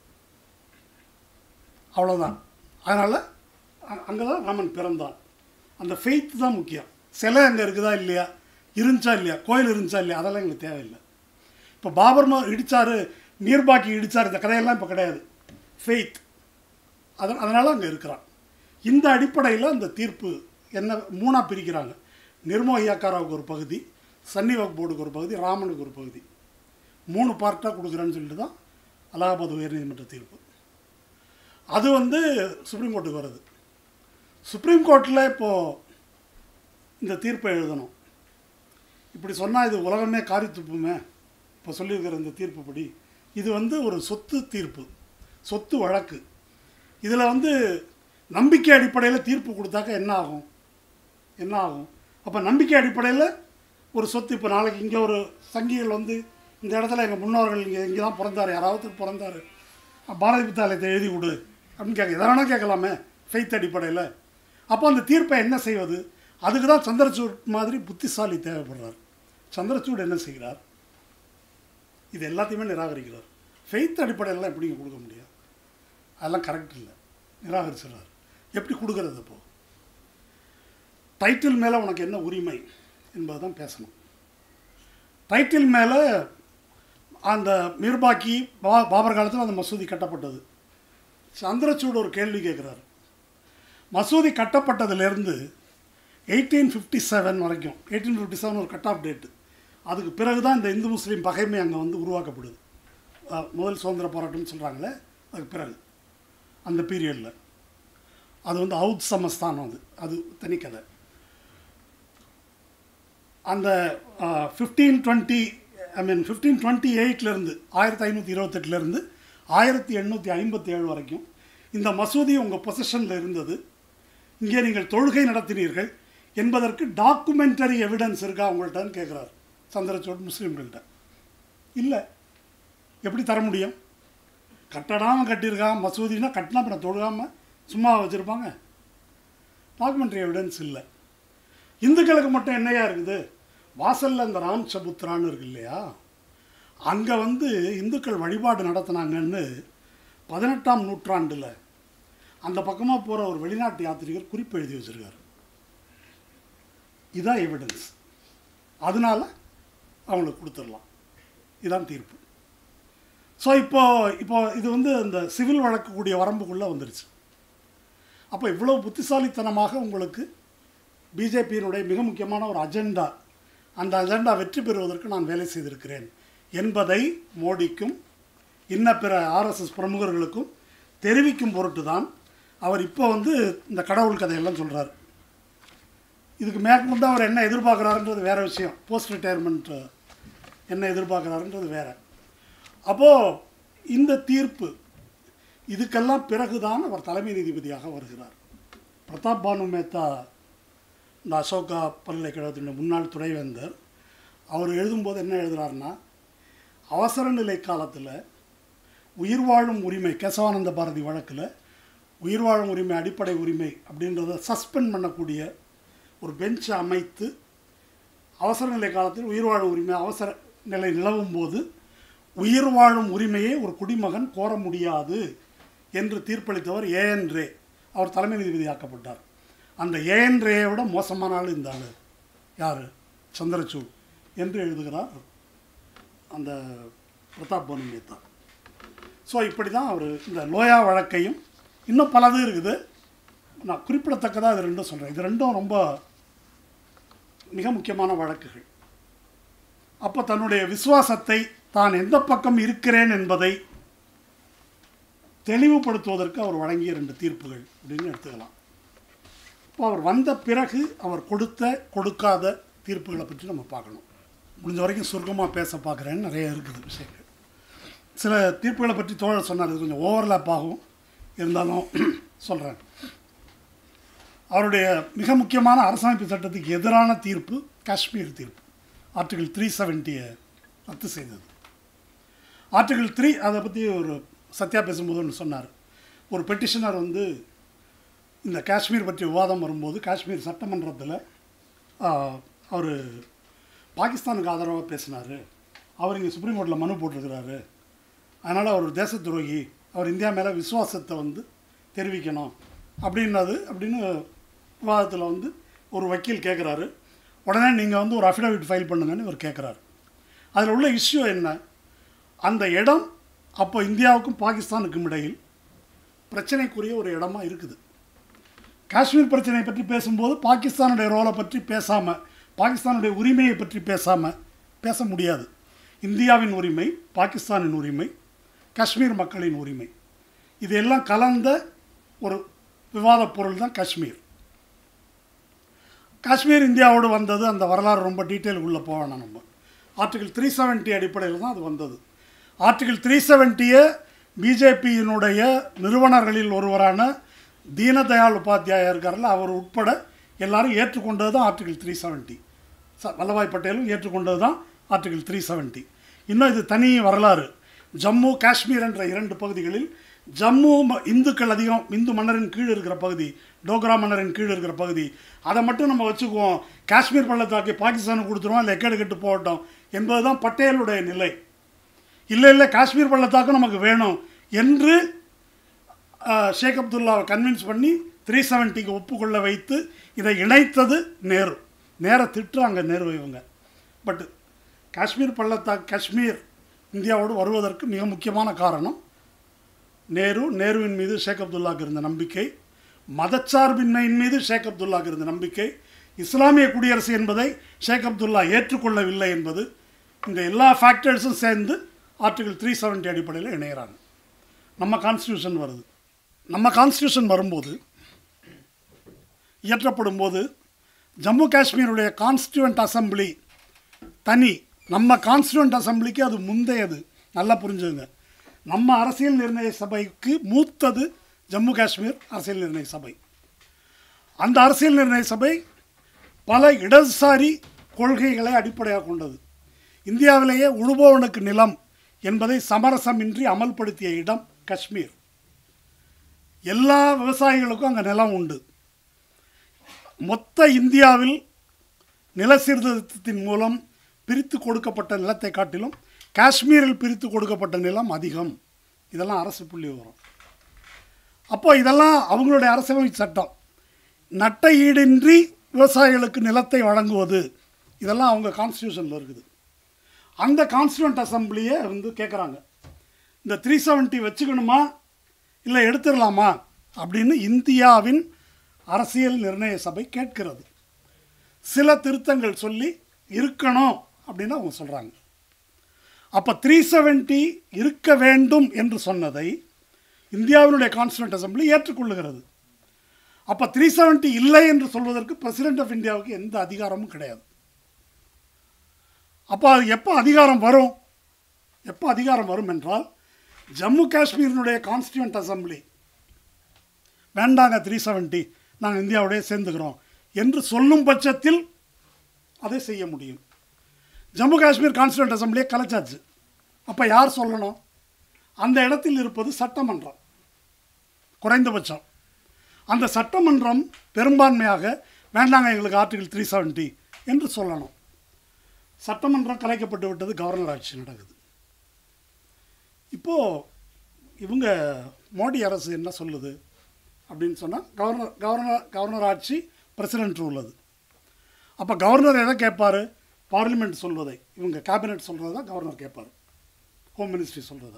அவ்வளோதான் அதனால் அங்கே தான் ராமன் பிறந்தான் அந்த ஃபெய்த் தான் முக்கியம் சிலை அங்கே இருக்குதா இல்லையா இருந்துச்சா இல்லையா கோயில் இருந்துச்சா இல்லையா அதெல்லாம் எங்களுக்கு தேவையில்லை இப்போ பாபர் ம இடித்தார் நீர்பாக்கி இடித்தார் இந்த கதையெல்லாம் இப்போ கிடையாது ஃபெய்த் அதன் அதனால் அங்கே இருக்கிறான் இந்த அடிப்படையில் அந்த தீர்ப்பு என்ன மூணாக பிரிக்கிறாங்க நிர்மோகி அக்காராவுக்கு ஒரு பகுதி சன்னி வக் போர்டுக்கு ஒரு பகுதி ராமனுக்கு ஒரு பகுதி மூணு பார்ட்டாக கொடுக்குறேன்னு சொல்லிட்டு தான் அலகாபாத் உயர்நீதிமன்ற தீர்ப்பு அது வந்து சுப்ரீம் கோர்ட்டுக்கு வருது சுப்ரீம் கோர்ட்டில் இப்போது இந்த தீர்ப்பை எழுதணும் இப்படி சொன்னால் இது உலகமே காரி துப்புமே இப்போ சொல்லியிருக்கிற இந்த தீர்ப்புப்படி இது வந்து ஒரு சொத்து தீர்ப்பு சொத்து வழக்கு இதில் வந்து நம்பிக்கை அடிப்படையில் தீர்ப்பு கொடுத்தாக்க என்ன ஆகும் என்ன ஆகும் அப்போ நம்பிக்கை அடிப்படையில் ஒரு சொத்து இப்போ நாளைக்கு இங்கே ஒரு சங்கிகள் வந்து இந்த இடத்துல எங்கள் முன்னோர்கள் இங்கே இங்கே தான் பிறந்தார் யாராவது பிறந்தார் பாரதி புத்தாலயத்தை எழுதி கொடு அப்படின்னு கேட்க எதை வேணால் கேட்கலாமே ஃபெய்த் அடிப்படையில் அப்போ அந்த தீர்ப்பை என்ன செய்வது அதுக்கு தான் சந்திரசூட் மாதிரி புத்திசாலி தேவைப்படுறார் சந்திரசூட் என்ன செய்கிறார் இது எல்லாத்தையுமே நிராகரிக்கிறார் ஃபெய்த் அடிப்படையிலலாம் எப்படிங்க கொடுக்க முடியும் அதெல்லாம் கரெக்ட் இல்லை நிராகரிச்சிடுறார் எப்படி கொடுக்கறது இப்போ டைட்டில் மேலே உனக்கு என்ன உரிமை என்பதை தான் பேசணும் டைட்டில் மேலே அந்த மிர்பாக்கி பா பாபர் காலத்தில் அந்த மசூதி கட்டப்பட்டது சந்திரசூட் ஒரு கேள்வி கேட்குறாரு மசூதி கட்டப்பட்டதுலேருந்து எயிட்டீன் ஃபிஃப்டி செவன் வரைக்கும் எயிட்டீன் ஃபிஃப்டி செவன் ஒரு கட் ஆஃப் டேட்டு அதுக்கு பிறகு தான் இந்த இந்து முஸ்லீம் பகைமை அங்கே வந்து உருவாக்கப்படுது அஹ், முதல் சுதந்திர போராட்டம்னு சொல்கிறாங்களே அதுக்கு பிறகு அந்த பீரியடில் அது வந்து அவுத் சமஸ்தானம் அது அது தனிக்கதை அந்த fifteen twenty I mean fifteen twenty எயிட்லேருந்து ஆயிரத்தி ஐநூற்றி இருபத்தெட்டுலேருந்து ஆயிரத்தி எண்ணூற்றி ஐம்பத்தி ஏழு வரைக்கும் இந்த மசூதி உங்கள் பொசிஷனில் இருந்தது இங்கே நீங்கள் தொழுகை நடத்தினீர்கள் என்பதற்கு டாக்குமெண்டரி எவிடன்ஸ் இருக்கா உங்கள்கிட்டன்னு கேட்குறாரு சந்திரசூட் முஸ்லீம்கள்கிட்ட இல்லை எப்படி தர முடியும் கட்டடாமல் கட்டியிருக்கான் மசூதினா கட்டினா அப்புறம் தொழுகாமல் சும்மா வச்சுருப்பாங்க டாக்குமெண்ட்ரி எவிடன்ஸ் இல்லை இந்துக்களுக்கு மட்டும் என்னையா இருக்குது வாசலில் இந்த ராம் சபுத்ரான்னு இருக்கு இல்லையா அங்கே வந்து இந்துக்கள் வழிபாடு நடத்தினாங்கன்னு பதினெட்டாம் நூற்றாண்டில் அந்த பக்கமாக போகிற ஒரு வெளிநாட்டு யாத்திரிகர் குறிப்பு எழுதி வச்சிருக்காரு இதான் எவிடன்ஸ் அதனால அவங்களுக்கு கொடுத்துடலாம் இதான் தீர்ப்பு ஸோ இப்போ இப்போ இது வந்து இந்த சிவில் வழக்கக்கூடிய வரம்புக்குள்ளே வந்துருச்சு அப்போ இவ்வளோ புத்திசாலித்தனமாக உங்களுக்கு பிஜேபியினுடைய மிக முக்கியமான ஒரு அஜெண்டா அந்த அஜெண்டா வெற்றி பெறுவதற்கு நான் வேலை செய்திருக்கிறேன் என்பதை மோடிக்கும் இன்ன பிற ஆர்எஸ்எஸ் பிரமுகர்களுக்கும் தெரிவிக்கும் பொருட்டு தான் அவர் இப்போ வந்து இந்த கடவுள் கதையெல்லாம் சொல்கிறார் இதுக்கு மேற்கொண்டு அவர் என்ன எதிர்பார்க்குறாருன்றது வேற விஷயம் போஸ்ட் ரிட்டையர்மெண்ட் என்ன எதிர்பார்க்குறாருன்றது வேற அப்போது இந்த தீர்ப்பு இதுக்கெல்லாம் பிறகுதான் அவர் தலைமை நீதிபதியாக வருகிறார் பிரதாப் பானு மேத்தா இந்த அசோகா பல்கலைக்கழகத்தினுடைய முன்னாள் துணைவேந்தர் அவர் எழுதும்போது என்ன எழுதுறாருன்னா அவசர நிலை காலத்தில் உயிர் வாழும் உரிமை கேசவானந்த பாரதி வழக்கில் உயிர் வாழும் உரிமை அடிப்படை உரிமை அப்படின்றத சஸ்பெண்ட் பண்ணக்கூடிய ஒரு பெஞ்ச் அமைத்து அவசர நிலை காலத்தில் உயிர் வாழும் உரிமை அவசர நிலை நிலவும் போது உயிர் வாழும் உரிமையை ஒரு குடிமகன் கோர முடியாது என்று தீர்ப்பளித்தவர் ஏஎன் ரே அவர் தலைமை நீதிபதியாக்கப்பட்டார் அந்த ஏஎன் ரேயை விட மோசமான ஆள் இந்த ஆள் யார் சந்திரசூட் என்று எழுதுகிறார் அந்த பிரதாப் பனு மேத்தா ஸோ இப்படி தான் அவர் இந்த லோயா வழக்கையும் இன்னும் பலது இருக்குது நான் குறிப்பிடத்தக்கதாக இது ரெண்டும் சொல்கிறேன் இது ரெண்டும் ரொம்ப மிக முக்கியமான வழக்குகள் அப்போ தன்னுடைய விசுவாசத்தை தான் எந்த பக்கம் இருக்கிறேன் என்பதை தெளிவுபடுத்துவதற்கு அவர் வழங்கிய ரெண்டு தீர்ப்புகள் அப்படின்னு எடுத்துக்கலாம் இப்போ அவர் வந்த பிறகு அவர் கொடுத்த கொடுக்காத தீர்ப்புகளை பற்றி நம்ம பார்க்கணும் முடிஞ்ச வரைக்கும் சுருக்கமாக பேச பார்க்குறேன்னு நிறைய இருக்குது விஷயங்கள் சில தீர்ப்புகளை பற்றி தோழர் சொன்னார் இது கொஞ்சம் ஓவர்லேப் ஆகும் இருந்தாலும் சொல்கிறேன் அவருடைய மிக முக்கியமான அரசமைப்பு சட்டத்துக்கு எதிரான தீர்ப்பு காஷ்மீர் தீர்ப்பு ஆர்டிகிள் த்ரீ செவன்ட்டியை ரத்து செய்தது ஆர்டிகிள் த்ரீ அதை பற்றி ஒரு சத்யா பேசும்போது ஒன்று சொன்னார் ஒரு பெட்டிஷனர் வந்து இந்த காஷ்மீர் பற்றிய விவாதம் வரும்போது காஷ்மீர் சட்டமன்றத்தில் அவர் பாகிஸ்தானுக்கு ஆதரவாக பேசினார் அவர் இங்கே சுப்ரீம் கோர்ட்டில் மனு போட்டிருக்கிறாரு அதனால் அவர் ஒரு தேச துரோகி அவர் இந்தியா மேலே விசுவாசத்தை வந்து தெரிவிக்கணும் அப்படின்னது அப்படின்னு விவாதத்தில் வந்து ஒரு வக்கீல் கேட்குறாரு உடனே நீங்கள் வந்து ஒரு அஃபிடவிட் ஃபைல் பண்ணுங்கன்னு இவர் கேட்குறாரு அதில் உள்ள இஷ்யூ என்ன அந்த இடம் அப்போ இந்தியாவுக்கும் பாகிஸ்தானுக்கும் இடையில் பிரச்சனைக்குரிய ஒரு இடமா இருக்குது காஷ்மீர் பிரச்சனையை பற்றி பேசும்போது பாகிஸ்தானுடைய ரோலை பற்றி பேசாமல் பாகிஸ்தானுடைய உரிமையை பற்றி பேசாமல் பேச முடியாது இந்தியாவின் உரிமை பாகிஸ்தானின் உரிமை காஷ்மீர் மக்களின் உரிமை இதெல்லாம் கலந்த ஒரு விவாதப் பொருள் தான் காஷ்மீர் காஷ்மீர் இந்தியாவோடு வந்தது அந்த வரலாறு ரொம்ப டீட்டெயிலுக்குள்ளே போவேணாம் நம்ம ஆர்டிகிள் த்ரீ செவன்ட்டி அடிப்படையில் தான் அது வந்தது ஆர்டிகிள் த்ரீ செவன்ட்டியை பிஜேபியினுடைய நிறுவனர்களில் ஒருவரான தீனதயாள் உபாத்யாயா இருக்கார்ல அவர் உட்பட எல்லாரும் ஏற்றுக்கொண்டது தான் ஆர்டிகிள் த்ரீ செவன்ட்டி ச வல்லபாய் பட்டேலும் ஏற்றுக்கொண்டது தான் ஆர்டிகிள் த்ரீ செவன்ட்டி இன்னும் இது தனி வரலாறு ஜம்மு காஷ்மீர் என்ற இரண்டு பகுதிகளில் ஜம்மு ம- இந்துக்கள் அதிகம் இந்து மன்னரின் கீழ் இருக்கிற பகுதி டோக்ரா மன்னரின் கீழ் இருக்கிற பகுதி அதை மட்டும் நம்ம வச்சுக்குவோம் காஷ்மீர் பள்ளத்தாக்கி பாகிஸ்தானுக்கு கொடுத்துருவோம் இல்லை எக்கேடு கெட்டு போகட்டும் என்பது தான் பட்டேலுடைய நிலை இல்லை இல்லை காஷ்மீர் பள்ளத்தாக்கும் நமக்கு வேணும் என்று ஆஹ், ஷேக் அப்துல்லாவை கன்வின்ஸ் பண்ணி த்ரீ செவன்ட்டிக்கு ஒப்புக்கொள்ள வைத்து இதை இணைத்தது நேரு நேர திட்டுறாங்க நேரு இவங்க பட் காஷ்மீர் பள்ளத்தாக்கு காஷ்மீர் இந்தியாவோடு வருவதற்கு மிக முக்கியமான காரணம் நேரு நேருவின் மீது ஷேக் அப்துல்லாக்கு இருந்த நம்பிக்கை மதச்சார்பின்மையின் மீது ஷேக் அப்துல்லாக்கு இருந்த நம்பிக்கை இஸ்லாமிய குடியரசு என்பதை ஷேக் அப்துல்லா ஏற்றுக்கொள்ளவில்லை என்பது இந்த எல்லா ஃபேக்டர்ஸும் சேர்ந்து ஆர்டிகல் த்ரீ செவன்ட்டி அடிப்படையில் இணைகிறாங்க நம்ம கான்ஸ்டியூஷன் வருது நம்ம கான்ஸ்டியூஷன் வரும்போது இயற்றப்படும் போது ஜம்மு காஷ்மீருடைய கான்ஸ்டியூவன்ட் அசம்பிளி தனி நம்ம கான்ஸ்டியூவன்ட் அசம்பிளிக்கு அது முந்தையது நல்லா புரிஞ்சுங்க நம்ம அரசியல் நிர்ணய சபைக்கு மூத்தது ஜம்மு காஷ்மீர் அரசியல் நிர்ணய சபை அந்த அரசியல் நிர்ணய சபை பல இடதுசாரி கொள்கைகளை அடிப்படையாக கொண்டது இந்தியாவிலேயே உழுபவனுக்கு நிலம் என்பதை சமரசமின்றி அமல்படுத்திய இடம் காஷ்மீர் எல்லா விவசாயிகளுக்கும் அங்கே நிலம் உண்டு மொத்த இந்தியாவில் நில சீர்திருத்தத்தின் மூலம் பிரித்து கொடுக்கப்பட்ட நிலத்தை காட்டிலும் காஷ்மீரில் பிரித்து கொடுக்கப்பட்ட நிலம் அதிகம் இதெல்லாம் அரசு புள்ளி வரும் அப்போ இதெல்லாம் அவங்களுடைய அரசியலமைப்பு சட்டம் நட்ட ஈடின்றி விவசாயிகளுக்கு நிலத்தை வழங்குவது இதெல்லாம் அவங்க கான்ஸ்டியூஷனில் இருக்குது அந்த கான்ஸ்டியூண்ட் அசம்பிளியை வந்து கேட்குறாங்க இந்த த்ரீ செவன்ட்டி வச்சுக்கணுமா இல்லை எடுத்துடலாமா அப்படின்னு இந்தியாவின் அரசியல் நிர்ணய சபை கேட்கிறது சில திருத்தங்கள் சொல்லி இருக்கணும் அப்படின்னு அவங்க சொல்கிறாங்க அப்போ த்ரீ செவன்ட்டி இருக்க வேண்டும் என்று சொன்னதை இந்தியாவினுடைய கான்ஸ்டியூண்ட் அசம்பிளி ஏற்றுக்கொள்ளுகிறது அப்போ த்ரீ செவன்ட்டி இல்லை என்று சொல்வதற்கு பிரசிடென்ட் ஆஃப் இந்தியாவுக்கு எந்த அதிகாரமும் கிடையாது அப்போ அது எப்போ அதிகாரம் வரும் எப்போ அதிகாரம் வரும் என்றால் ஜம்மு காஷ்மீரினுடைய கான்ஸ்டியூண்ட் அசம்பிளி வேண்டாங்க த்ரீ செவன்ட்டி நாங்கள் இந்தியாவுடைய சேர்ந்துக்கிறோம் என்று சொல்லும் பட்சத்தில் அதை செய்ய முடியும் ஜம்மு காஷ்மீர் கான்ஸ்டியூண்ட் அசம்பிளியை கலைச்சாச்சு அப்போ யார் சொல்லணும் அந்த இடத்தில் இருப்பது சட்டமன்றம் குறைந்தபட்சம் அந்த சட்டமன்றம் பெரும்பான்மையாக வேண்டாங்க எங்களுக்கு ஆர்டிகல் த்ரீ செவன்ட்டி என்று சொல்லணும் சட்டமன்றம் கலைக்கப்பட்டு விட்டது கவர்னர் ஆட்சி நடக்குது இப்போது இவங்க மோடி அரசு என்ன சொல்லுது அப்படின்னு சொன்னால் கவர்னர் கவர்னர் கவர்னர் ஆட்சி பிரசிடென்ட் உள்ளது அப்போ கவர்னர் எதை கேட்பார் பார்லிமெண்ட் சொல்வதை இவங்க கேபினெட் சொல்கிறத தான் கவர்னர் கேட்பார் ஹோம் மினிஸ்ட்ரி சொல்கிறத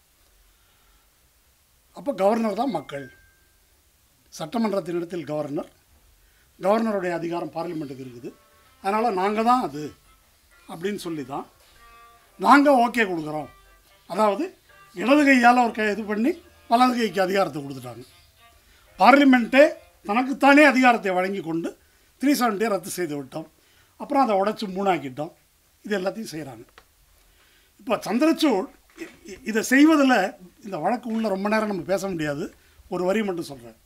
அப்போ கவர்னர் தான் மக்கள் சட்டமன்றத்தினிடத்தில் கவர்னர் கவர்னருடைய அதிகாரம் பார்லிமெண்ட்டுக்கு இருக்குது அதனால் நாங்கள் தான் அது அப்படின்னு சொல்லி தான் நாங்கள் ஓகே கொடுக்குறோம் அதாவது இடது கையால் ஒரு கை இது பண்ணி வலது கைக்கு அதிகாரத்தை கொடுத்துட்டாங்க பார்லிமெண்ட்டே தனக்குத்தானே அதிகாரத்தை வழங்கி கொண்டு த்ரீ செவன்ட்டியை ரத்து செய்து விட்டோம் அப்புறம் அதை உடச்சி மூணாக்கிட்டோம் இது எல்லாத்தையும் செய்கிறாங்க இப்போ சந்திரசூட் இ- இ- இதை செய்வதில் இந்த வழக்கு உள்ள ரொம்ப நேரம் நம்ம பேச முடியாது ஒரு வரி மட்டும் சொல்கிறேன்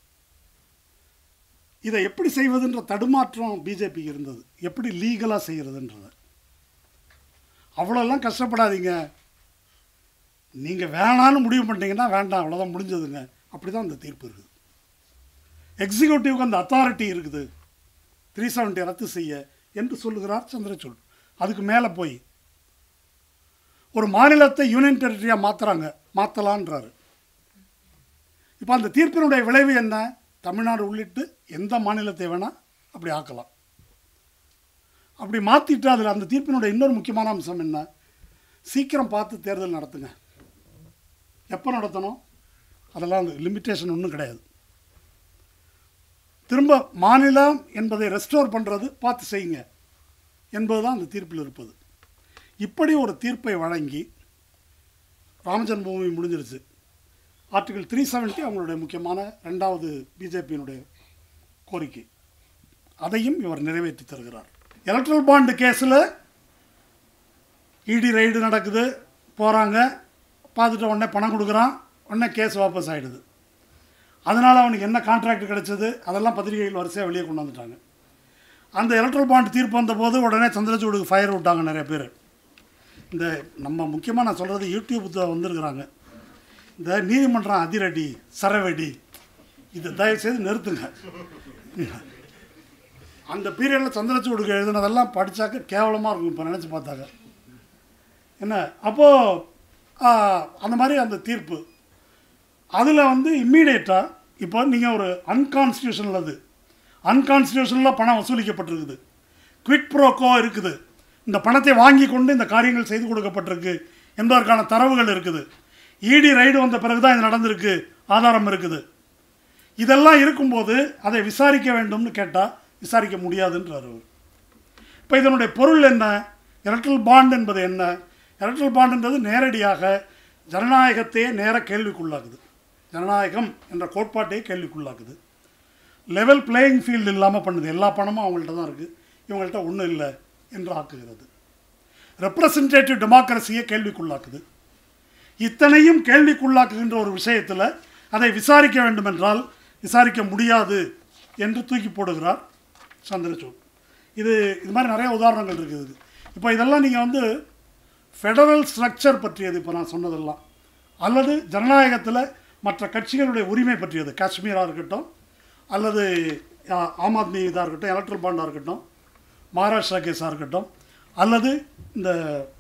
இதை எப்படி செய்வதுன்ற தடுமாற்றம் பிஜேபிக்கு இருந்தது எப்படி லீகலாக செய்கிறதுன்றத அவ்வளோலாம் கஷ்டப்படாதீங்க நீங்கள் வேணான்னு முடிவு பண்ணிட்டீங்கன்னா வேண்டாம் அவ்வளோதான் முடிஞ்சதுங்க அப்படி தான் அந்த தீர்ப்பு இருக்குது எக்ஸிக்யூட்டிவ்க்கு அந்த அத்தாரிட்டி இருக்குது த்ரீ செவன்ட்டி ரத்து செய்ய என்று சொல்லுகிறார் சந்திரசூட் அதுக்கு மேலே போய் ஒரு மாநிலத்தை யூனியன் டெரிட்டரியாக மாற்றுறாங்க மாற்றலான்றாரு இப்போ அந்த தீர்ப்பினுடைய விளைவு என்ன தமிழ்நாடு உள்ளிட்டு எந்த மாநிலத்தை வேணால் அப்படி ஆக்கலாம் அப்படி மாற்றிட்டு அதில் அந்த தீர்ப்பினுடைய இன்னொரு முக்கியமான அம்சம் என்ன சீக்கிரம் பார்த்து தேர்தல் நடத்துங்க எப்போ நடத்தணும் அதெல்லாம் லிமிட்டேஷன் ஒன்றும் கிடையாது திரும்ப மாநிலம் என்பதை ரெஸ்டோர் பண்ணுறது பார்த்து செய்யுங்க என்பது தான் அந்த தீர்ப்பில் இருப்பது இப்படி ஒரு தீர்ப்பை வழங்கி ராமஜன்ம பூமி முடிஞ்சிருச்சு ஆர்டிகல் த்ரீ செவன்ட்டி அவங்களுடைய முக்கியமான ரெண்டாவது பிஜேபியினுடைய கோரிக்கை அதையும் இவர் நிறைவேற்றி தருகிறார் எலக்ட்ரல் பாண்டு கேஸில் இடி ரைடு நடக்குது போகிறாங்க பார்த்துட்டு உடனே பணம் கொடுக்குறான் உடனே கேஸ் வாபஸ் ஆகிடுது அதனால் அவனுக்கு என்ன கான்ட்ராக்ட் கிடைச்சது அதெல்லாம் பத்திரிகைகள் வரிசையாக வெளியே கொண்டு வந்துட்டாங்க அந்த எலக்ட்ரல் பாண்ட் தீர்ப்பு வந்தபோது உடனே சந்திரசூடுக்கு ஃபயர் விட்டாங்க நிறைய பேர் இந்த நம்ம முக்கியமாக நான் சொல்கிறது யூடியூப் வந்திருக்கிறாங்க இந்த நீதிமன்றம் அதிரடி சரவெடி இதை தயவுசெய்து நிறுத்துங்க அந்த பீரியடில் சந்திரசூடுக்கு எழுதுனதெல்லாம் படித்தாக்க கேவலமாக இருக்கும் இப்போ நினச்சி பார்த்தாக்க என்ன அப்போது அந்த மாதிரி அந்த தீர்ப்பு அதில் வந்து இம்மீடியட்டாக இப்போ நீங்கள் ஒரு அன்கான்ஸ்டியூஷனல் அது அன்கான்ஸ்டியூஷனலாக பணம் வசூலிக்கப்பட்டிருக்குது குவிட் ப்ரோக்கோ இருக்குது இந்த பணத்தை வாங்கி கொண்டு இந்த காரியங்கள் செய்து கொடுக்கப்பட்டிருக்கு என்பதற்கான தரவுகள் இருக்குது இடி ரைடு வந்த பிறகு தான் இது நடந்திருக்கு ஆதாரம் இருக்குது இதெல்லாம் இருக்கும்போது அதை விசாரிக்க வேண்டும்னு கேட்டால் விசாரிக்க முடியாதுன்றார் அவர் இப்போ இதனுடைய பொருள் என்ன எலக்ட்ரல் பாண்ட் என்பது என்ன எலக்ட்ரல் பாண்டுன்றது நேரடியாக ஜனநாயகத்தையே நேர கேள்விக்குள்ளாக்குது ஜனநாயகம் என்ற கோட்பாட்டையே கேள்விக்குள்ளாக்குது லெவல் பிளேயிங் ஃபீல்டு இல்லாமல் பண்ணுது எல்லா பணமும் அவங்கள்ட்ட தான் இருக்குது இவங்கள்ட்ட ஒன்றும் இல்லை என்று ஆக்குகிறது ரெப்ரசன்டேட்டிவ் டெமோக்ரஸியை கேள்விக்குள்ளாக்குது இத்தனையும் கேள்விக்குள்ளாக்குகின்ற ஒரு விஷயத்தில் அதை விசாரிக்க வேண்டுமென்றால் விசாரிக்க முடியாது என்று தூக்கி போடுகிறார் சந்திரசூட் இது இது மாதிரி நிறைய உதாரணங்கள் இருக்குது இப்போ இதெல்லாம் நீங்கள் வந்து ஃபெடரல் ஸ்ட்ரக்சர் பற்றியது இப்போ நான் சொன்னதெல்லாம் அல்லது ஜனநாயகத்தில் மற்ற கட்சிகளுடைய உரிமை பற்றியது காஷ்மீராக இருக்கட்டும் அல்லது ஆ, ஆம் ஆத்மி இதாக இருக்கட்டும் எலக்ட்ரல் பாண்டாக இருக்கட்டும் மகாராஷ்டிரா கேஸாக இருக்கட்டும் அல்லது இந்த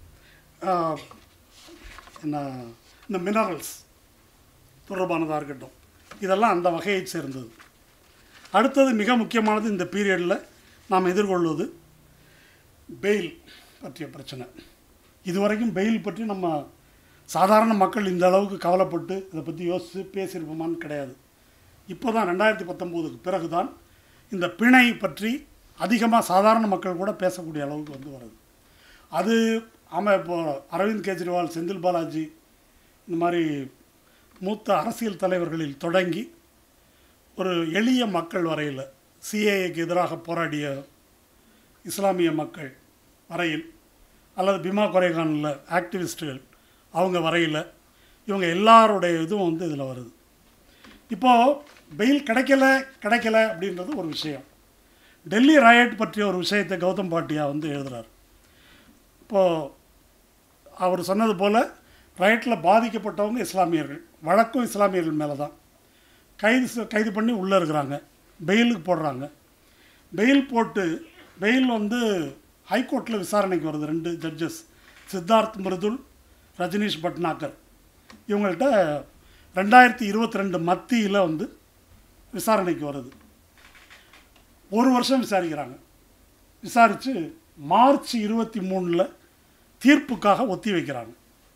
ஆ, என்ன இந்த மினரல்ஸ் தொடர்பானதாக இருக்கட்டும் இதெல்லாம் அந்த வகையை சேர்ந்தது அடுத்தது மிக முக்கியமானது இந்த பீரியடில் நாம் எதிர்கொள்வது பெயில் பற்றிய பிரச்சனை இதுவரைக்கும் பெயில் பற்றி நம்ம சாதாரண மக்கள் இந்த அளவுக்கு கவலைப்பட்டு இதை பற்றி யோசித்து பேசியிருப்போமான்னு கிடையாது இப்போ தான் ரெண்டாயிரத்தி பத்தொம்போதுக்கு பிறகு தான் இந்த பிணை பற்றி அதிகமாக சாதாரண மக்கள் கூட பேசக்கூடிய அளவுக்கு வந்து வருது அது ஆமாம் இப்போ அரவிந்த் கெஜ்ரிவால் செந்தில் பாலாஜி இந்த மாதிரி மூத்த அரசியல் தலைவர்களில் தொடங்கி ஒரு எளிய மக்கள் வரையில் சிஏஏக்கு எதிராக போராடிய இஸ்லாமிய மக்கள் வரையில் அல்லது பிமா கொரேகானில் ஆக்டிவிஸ்ட்டுகள் அவங்க வரையில் இவங்க எல்லாருடைய இதுவும் வந்து இதில் வருது இப்போது பெயில் கிடைக்கல கிடைக்கல அப்படின்றது ஒரு விஷயம் டெல்லி ராயட் பற்றிய ஒரு விஷயத்தை கௌதம் பாட்டியா வந்து எழுதுறார் இப்போது அவர் சொன்னது போல் ரைட்டில் பாதிக்கப்பட்டவங்க இஸ்லாமியர்கள் வழக்கும் இஸ்லாமியர்கள் மேலே தான் கைது செ- கைது பண்ணி உள்ளே இருக்கிறாங்க பெயிலுக்கு போடுறாங்க பெயில் போட்டு பெயில் வந்து ஹைகோர்ட்டில் விசாரணைக்கு வருது ரெண்டு ஜட்ஜஸ் சித்தார்த் மிருதுல் ரஜினிஷ் பட்னாகர் இவங்கள்ட்ட ரெண்டாயிரத்தி இருபத்தி ரெண்டு மத்தியில் வந்து விசாரணைக்கு வருது ஒரு வருஷம் விசாரிக்கிறாங்க விசாரித்து மார்ச் இருபத்தி மூணில் தீர்ப்புக்காக ஒத்தி வைக்கிறாங்க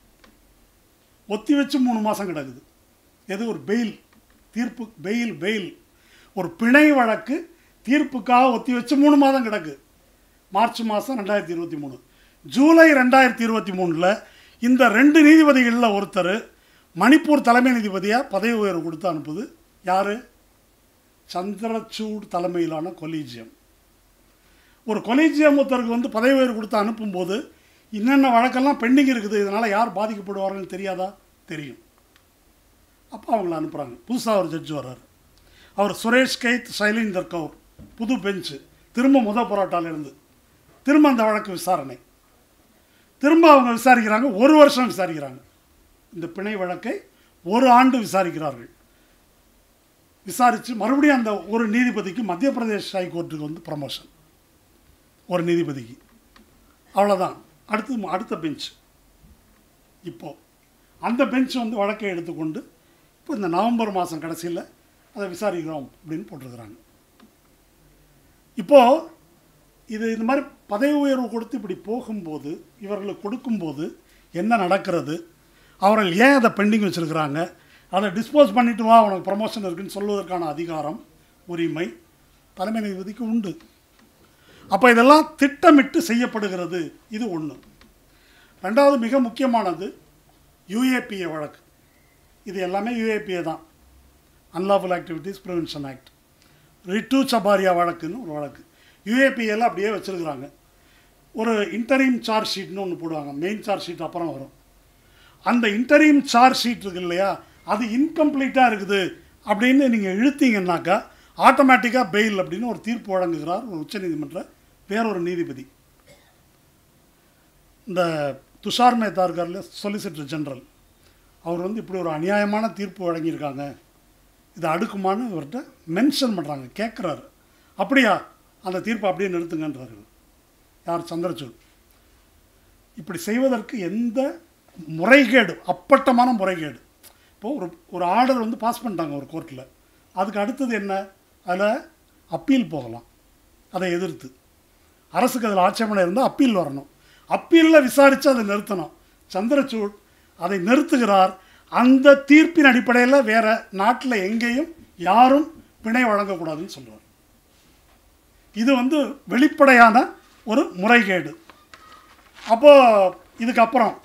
ஒத்தி வச்சு மூணு மாதம் கிடக்குது எது ஒரு பெயில் தீர்ப்பு பெயில் பெயில் ஒரு பிணை வழக்கு தீர்ப்புக்காக ஒத்தி வச்சு மூணு மாதம் கிடக்கு மார்ச் மாதம் ரெண்டாயிரத்தி இருபத்தி மூணு ஜூலை ரெண்டாயிரத்தி இருபத்தி மூணில் இந்த ரெண்டு நீதிபதிகளில் ஒருத்தர் மணிப்பூர் தலைமை நீதிபதியாக பதவி உயர்வு கொடுத்து அனுப்புது யார் சந்திரசூட் தலைமையிலான கொலீஜியம் ஒரு கொலீஜியம் ஒருத்தருக்கு வந்து பதவி உயர்வு கொடுத்து அனுப்பும்போது என்னென்ன வழக்கெல்லாம் பெண்டிங் இருக்குது இதனால் யார் பாதிக்கப்படுவார்கள்னு தெரியாதா தெரியும் அப்போ அவங்கள அனுப்புகிறாங்க புதுசாக ஒரு ஜட்ஜ் வர்றாரு அவர் சுரேஷ் கைத் சைலேந்தர் கவுர் புது பெஞ்சு திரும்ப முத போராட்டாலிருந்து திரும்ப அந்த வழக்கு விசாரணை திரும்ப அவங்க விசாரிக்கிறாங்க ஒரு வருஷம் விசாரிக்கிறாங்க இந்த பிணை வழக்கை ஒரு ஆண்டு விசாரிக்கிறார்கள் விசாரித்து மறுபடியும் அந்த ஒரு நீதிபதிக்கு மத்திய பிரதேஷ் ஹைகோர்ட்டுக்கு வந்து ப்ரமோஷன் ஒரு நீதிபதிக்கு அவ்வளோதான் அடுத்து அடுத்த பெஞ்ச் இப்போ அந்த பெஞ்ச் வந்து வழக்கை எடுத்துக்கொண்டு இப்போ இந்த நவம்பர் மாதம் கடைசியில் அதை விசாரிக்கிறோம் அப்படின்னு போட்டிருக்கிறாங்க இப்போது இது இந்த மாதிரி பதவி உயர்வு கொடுத்து இப்படி போகும்போது இவர்களுக்கு கொடுக்கும்போது என்ன நடக்கிறது அவர்கள் ஏன் அதை பெண்டிங் வச்சுருக்கிறாங்க அதை டிஸ்போஸ் பண்ணிட்டு வா உனக்கு ப்ரமோஷன் இருக்குன்னு சொல்வதற்கான அதிகாரம் உரிமை தலைமை நீதிபதிக்கு உண்டு அப்போ இதெல்லாம் திட்டமிட்டு செய்யப்படுகிறது இது ஒன்று ரெண்டாவது மிக முக்கியமானது யுஏபிஏ வழக்கு இது எல்லாமே யுஏபிஏ தான் unlawful activities prevention act Ritu Chhabria வழக்குன்னு ஒரு வழக்கு யுஏபிஏல அப்படியே வச்சுருக்குறாங்க ஒரு இன்டரீம் சார்ஜ் ஷீட்னு ஒன்று போடுவாங்க மெயின் சார்ஜ் ஷீட் அப்புறம் வரும் அந்த இன்டரீம் சார்ஜ் ஷீட் இருக்கு இல்லையா அது இன்கம்ப்ளீட்டாக இருக்குது அப்படின்னு நீங்கள் இழுத்தீங்கன்னாக்கா ஆட்டோமேட்டிக்காக பெயில் அப்படின்னு ஒரு தீர்ப்பு வழங்குகிறார் ஒரு உச்சநீதிமன்ற வேறொரு நீதிபதி இந்த துஷார் மேத்தா இருக்கார்ல சொலிசிட்டர் ஜெனரல் அவர் வந்து இப்படி ஒரு அநியாயமான தீர்ப்பு வழங்கியிருக்காங்க இதை அடுக்குமான்னு இவர்கிட்ட மென்ஷன் பண்ணுறாங்க கேட்குறாரு அப்படியா அந்த தீர்ப்பை அப்படியே நிறுத்துங்கன்றாரு யார் சந்திரசூட் இப்படி செய்வதற்கு எந்த முறைகேடு அப்பட்டமான முறைகேடு இப்போது ஒரு ஒரு ஆர்டர் வந்து பாஸ் பண்ணிட்டாங்க ஒரு கோர்ட்டில் அதுக்கு அடுத்தது என்ன அதில் அப்பீல் போகலாம் அதை எதிர்த்து அரசுக்கு அதில் ஆட்சேபனை இருந்தால் அப்பீல் வரணும் அப்பீலில் விசாரித்து அதை நிறுத்தணும் சந்திரசூட் அதை நிறுத்துகிறார் அந்த தீர்ப்பின் அடிப்படையில் வேற நாட்டில் எங்கேயும் யாரும் பிணை வழங்கக்கூடாதுன்னு சொல்றார் இது வந்து வெளிப்படையான ஒரு முறைகேடு அப்போ இதுக்கப்புறம்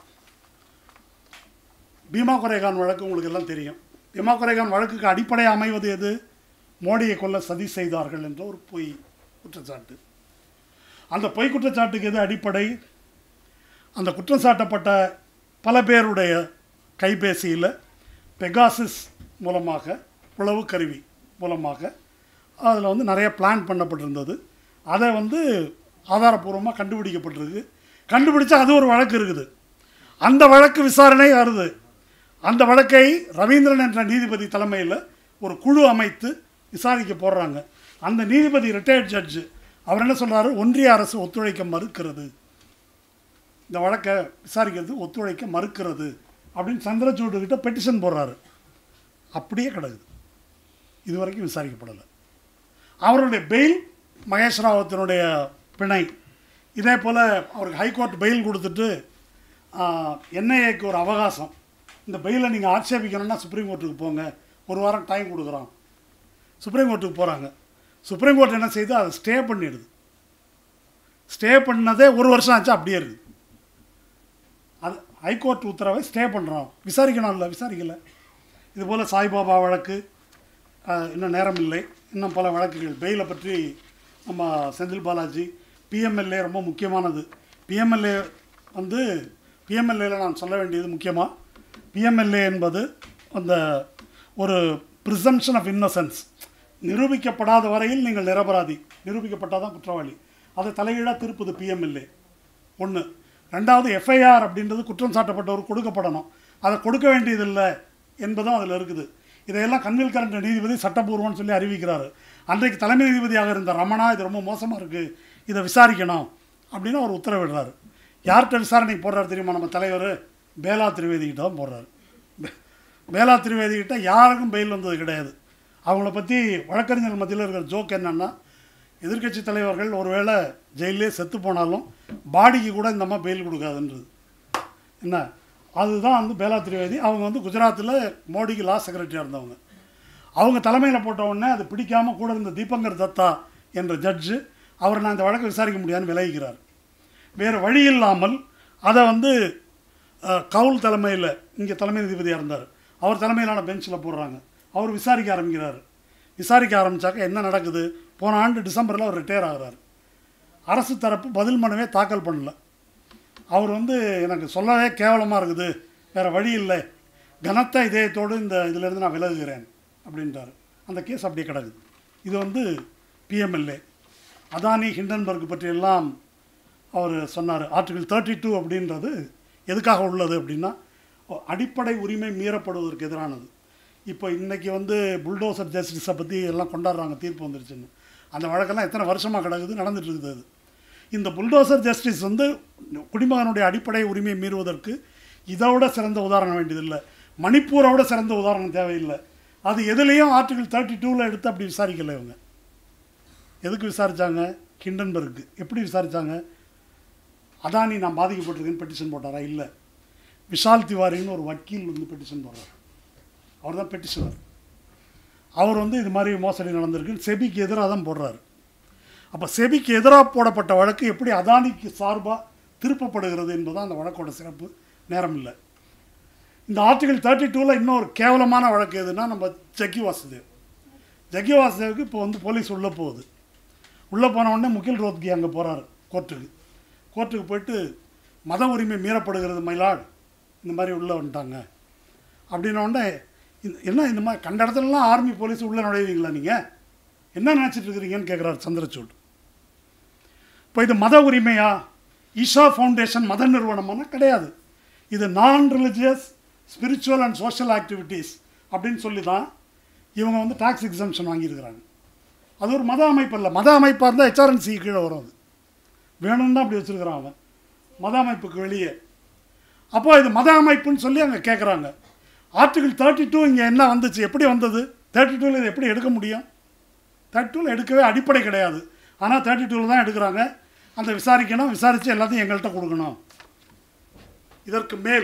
பீமா குரேகான் வழக்கு உங்களுக்கு எல்லாம் தெரியும் பீமா குரேகான் வழக்குக்கு அடிப்படை அமைவது எது மோடியை கொல்ல சதி செய்தார்கள் என்ற ஒரு பொய் குற்றச்சாட்டு அந்த பொய் குற்றச்சாட்டுக்கு எது அடிப்படை அந்த குற்றம் சாட்டப்பட்ட பல பேருடைய கைபேசியில் பெகாசிஸ் மூலமாக உளவு கருவி மூலமாக அதில் வந்து நிறைய பிளான் பண்ணப்பட்டிருந்தது அதை வந்து ஆதாரப்பூர்வமாக கண்டுபிடிக்கப்பட்டிருக்கு கண்டுபிடிச்சா அது ஒரு வழக்கு இருக்குது அந்த வழக்கு விசாரணை வருது அந்த வழக்கை ரவீந்திரன் என்ற நீதிபதி தலைமையில் ஒரு குழு அமைத்து விசாரிக்க போடுறாங்க அந்த நீதிபதி ரிட்டையர்ட் ஜட்ஜு அவர் என்ன சொல்றாரு ஒன்றிய அரசு ஒத்துழைக்க மறுக்கிறது இந்த வழக்கை விசாரிக்கிறது ஒத்துழைக்க மறுக்கிறது அப்படின்னு சந்திரசூடு கிட்ட பெட்டிஷன் போடுறாரு அப்படியே கிடக்குது இது வரைக்கும் விசாரிக்கப்படலை அவருடைய பெயில் மகேஷ் ராவத்தினுடைய பிணை இதே போல் அவருக்கு ஹைகோர்ட் பெயில் கொடுத்துட்டு என்ஐஏக்கு ஒரு அவகாசம் இந்த பெயிலை நீங்கள் ஆட்சேபிக்கணும்னா சுப்ரீம் கோர்ட்டுக்கு போங்க ஒரு வாரம் டைம் கொடுக்குறோம் சுப்ரீம் கோர்ட்டுக்கு போகிறாங்க சுப்ரீம் கோர்ட் என்ன செய்யுது அதை ஸ்டே பண்ணிடுது ஸ்டே பண்ணதே ஒரு வருஷம் ஆச்சு அப்படியே இருக்குது அது ஹைகோர்ட் உத்தரவை ஸ்டே பண்ணுறோம் விசாரிக்கணும்ல விசாரிக்கல இதுபோல் சாய்பாபா வழக்கு ஆஹ், இன்னும் நேரம் இல்லை இன்னும் பல வழக்குகள் பெயிலை பற்றி நம்ம செந்தில் பாலாஜி பிஎம்எல்ஏ ரொம்ப முக்கியமானது பிஎம்எல்ஏ வந்து பிஎம்எல்ஏல நான் சொல்ல வேண்டியது முக்கியமாக பிஎம்எல்ஏ என்பது அந்த ஒரு ப்ரிசம்ஷன் ஆஃப் இன்னசென்ஸ் நிரூபிக்கப்படாத வரையில் நீங்கள் நிரபராதி நிரூபிக்கப்பட்டால் தான் குற்றவாளி அதை தலைகீழாக திருப்புது பிஎம்எல்ஏ ஒன்று ரெண்டாவது எஃப்ஐஆர் அப்படின்றது குற்றம் சாட்டப்பட்டவர் கொடுக்கப்படணும் அதை கொடுக்க வேண்டியதில்லை என்பதும் அதில் இருக்குது இதையெல்லாம் கண்வில் கரண்ட நீதிபதி சட்டப்பூர்வம்னு சொல்லி அறிவிக்கிறாரு அன்றைக்கு தலைமை நீதிபதியாக இருந்த ரமணா இது ரொம்ப மோசமாக இருக்குது இதை விசாரிக்கணும் அப்படின்னு அவர் உத்தரவிடுறாரு யார்கிட்ட விசாரணைக்கு போடுறாரு தெரியுமா நம்ம தலைவர் பேலா திரிவேதிகிட்ட தான் போடுறாரு பே- பேலா திரிவேதிகிட்ட யாருக்கும் பெயில் வந்தது கிடையாது அவங்கள பற்றி வழக்கறிஞர் மத்தியில் இருக்கிற ஜோக் என்னன்னா எதிர்க்கட்சி தலைவர்கள் ஒருவேளை ஜெயிலே செத்து போனாலும் பாடிக்கு கூட இந்த அம்மா பெயில் கொடுக்காதுன்றது என்ன அதுதான் வந்து பேலா திரிவேதி அவங்க வந்து குஜராத்தில் மோடிக்கு லா செக்ரட்டரியாக இருந்தவங்க அவங்க தலைமையில் போட்ட உடனே அது பிடிக்காம கூட இருந்த தீபங்கர் தத்தா என்ற ஜட்ஜு அவர் நான் இந்த வழக்கை விசாரிக்க முடியாதுன்னு விலகிக்கிறார் வேறு வழி இல்லாமல் அதை வந்து அஹ், கவுல் தலைமையில் இங்கே தலைமை நீதிபதியாக இருந்தார் அவர் தலைமையிலான பெஞ்சில் போடுறாங்க அவர் விசாரிக்க ஆரம்பிக்கிறார் விசாரிக்க ஆரம்பித்தாக்க என்ன நடக்குது போன ஆண்டு டிசம்பரில் அவர் ரிட்டையர் ஆகுறாரு அரசு தரப்பு பதில் மனுவே தாக்கல் பண்ணல அவர் வந்து எனக்கு சொல்லவே கேவலமாக இருக்குது வேறு வழி இல்லை கனத்த இதயத்தோடு இந்த இதிலேருந்து நான் விலகுகிறேன் அப்படின்றாரு அந்த கேஸ் அப்படியே கிடக்குது இது வந்து பிஎம்எல்ஏ அதானி ஹிண்டன்பர்க் பற்றியெல்லாம் அவர் சொன்னார் ஆர்டிகல் தேர்ட்டி டூ அப்படின்றது எதுக்காக உள்ளது அப்படின்னா அடிப்படை உரிமை மீறப்படுவதற்கு எதிரானது இப்போ இன்னைக்கு வந்து புல்டோசர் ஜஸ்டிஸை பற்றி எல்லாம் கொண்டாடுறாங்க தீர்ப்பு வந்துருச்சுன்னு அந்த வழக்கெல்லாம் எத்தனை வருஷமாக கிடக்குது நடந்துட்டு இருக்குது அது இந்த புல்டோசர் ஜஸ்டிஸ் வந்து குடிமகனுடைய அடிப்படை உரிமையை மீறுவதற்கு இதோட சிறந்த உதாரணம் வேண்டியதில்லை மணிப்பூரோட சிறந்த உதாரணம் தேவையில்லை அது எதுலேயும் ஆர்டிகல் தேர்ட்டி டூவில் எடுத்து அப்படி விசாரிக்கல இவங்க எதுக்கு விசாரிச்சாங்க ஹிண்டன்பர்க்கு எப்படி விசாரிச்சாங்க அதானி நான் பாதிக்கப்பட்டிருக்கேன்னு பெட்டிஷன் போட்டாரா இல்லை விஷால் திவாரின்னு ஒரு வக்கீல் வந்து பெட்டிஷன் போடுறார் அவர் தான் பெட்டிஷனர் அவர் வந்து இது மாதிரி மோசடி நடந்திருக்குன்னு செபிக்கு எதிராக தான் போடுறாரு அப்போ செபிக்கு எதிராக போடப்பட்ட வழக்கு எப்படி அதானிக்கு சார்பாக திருப்பப்படுகிறது என்பதுதான் அந்த வழக்கோட சிறப்பு நேரம் இல்லை இந்த ஆர்டிகல் தேர்ட்டி டூவில் இன்னொரு கேவலமான வழக்கு எதுனா நம்ம ஜக்கி வாசுதேவ் ஜக்கி வாசுதேவுக்கு இப்போ வந்து போலீஸ் உள்ளே போகுது உள்ளே போன உடனே முகில் ரோத்கி அங்கே போகிறாரு கோர்ட்டுக்கு கோர்ட்டுக்கு போயிட்டு மத உரிமை மீறப்படுகிறது மயிலாட் இந்த மாதிரி உள்ளே வந்துட்டாங்க அப்படின்ன உடனே இந்த- என்ன இந்த மாதிரி கண்ட இடத்துலலாம் ஆர்மி போலீஸ் உள்ளே நுழைவீங்களா நீங்கள் என்ன நினச்சிட்டு இருக்கிறீங்கன்னு கேட்குறாரு சந்திரசூட் இப்போ இது மத உரிமையா ஈஷா ஃபவுண்டேஷன் மத நிறுவனமானா கிடையாது இது நான் religious spiritual and social activities அப்படின்னு சொல்லி தான் இவங்க வந்து டாக்ஸ் எக்ஸம்ஷன் வாங்கியிருக்கிறாங்க அது ஒரு மத அமைப்பு இல்லை மத அமைப்பாக இருந்தால் ஹெச்ஆர்என்சி கீழே வரும் அது வேணும்னு தான் அப்படி வச்சுருக்கிறான் அவன் மத அமைப்புக்கு வெளியே அப்போ இது மத அமைப்புன்னு சொல்லி அங்கே கேட்குறாங்க ஆர்டிகிள் தேர்ட்டி டூ இங்கே என்ன வந்துச்சு எப்படி வந்தது தேர்ட்டி டூவில் இதை எப்படி எடுக்க முடியும் தேர்ட்டி டூவில் எடுக்கவே அடிப்படை கிடையாது ஆனால் தேர்ட்டி டூவில் தான் எடுக்கிறாங்க அந்த விசாரிக்கணும் விசாரித்து எல்லாத்தையும் எங்கள்கிட்ட கொடுக்கணும் இதற்கு மேல்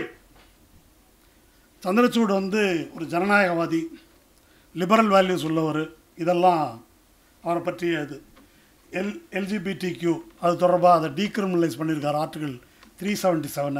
சந்திரசூட் வந்து ஒரு ஜனநாயகவாதி லிபரல் வேல்யூஸ் உள்ளவர் இதெல்லாம் அவரை பற்றிய இது எல் எல்ஜிபிடி கியூ அது தொடர்பாக அதை டீக்ரிமினலைஸ் பண்ணியிருக்காரு ஆர்டிகல் த்ரீ செவன்ட்டி செவனை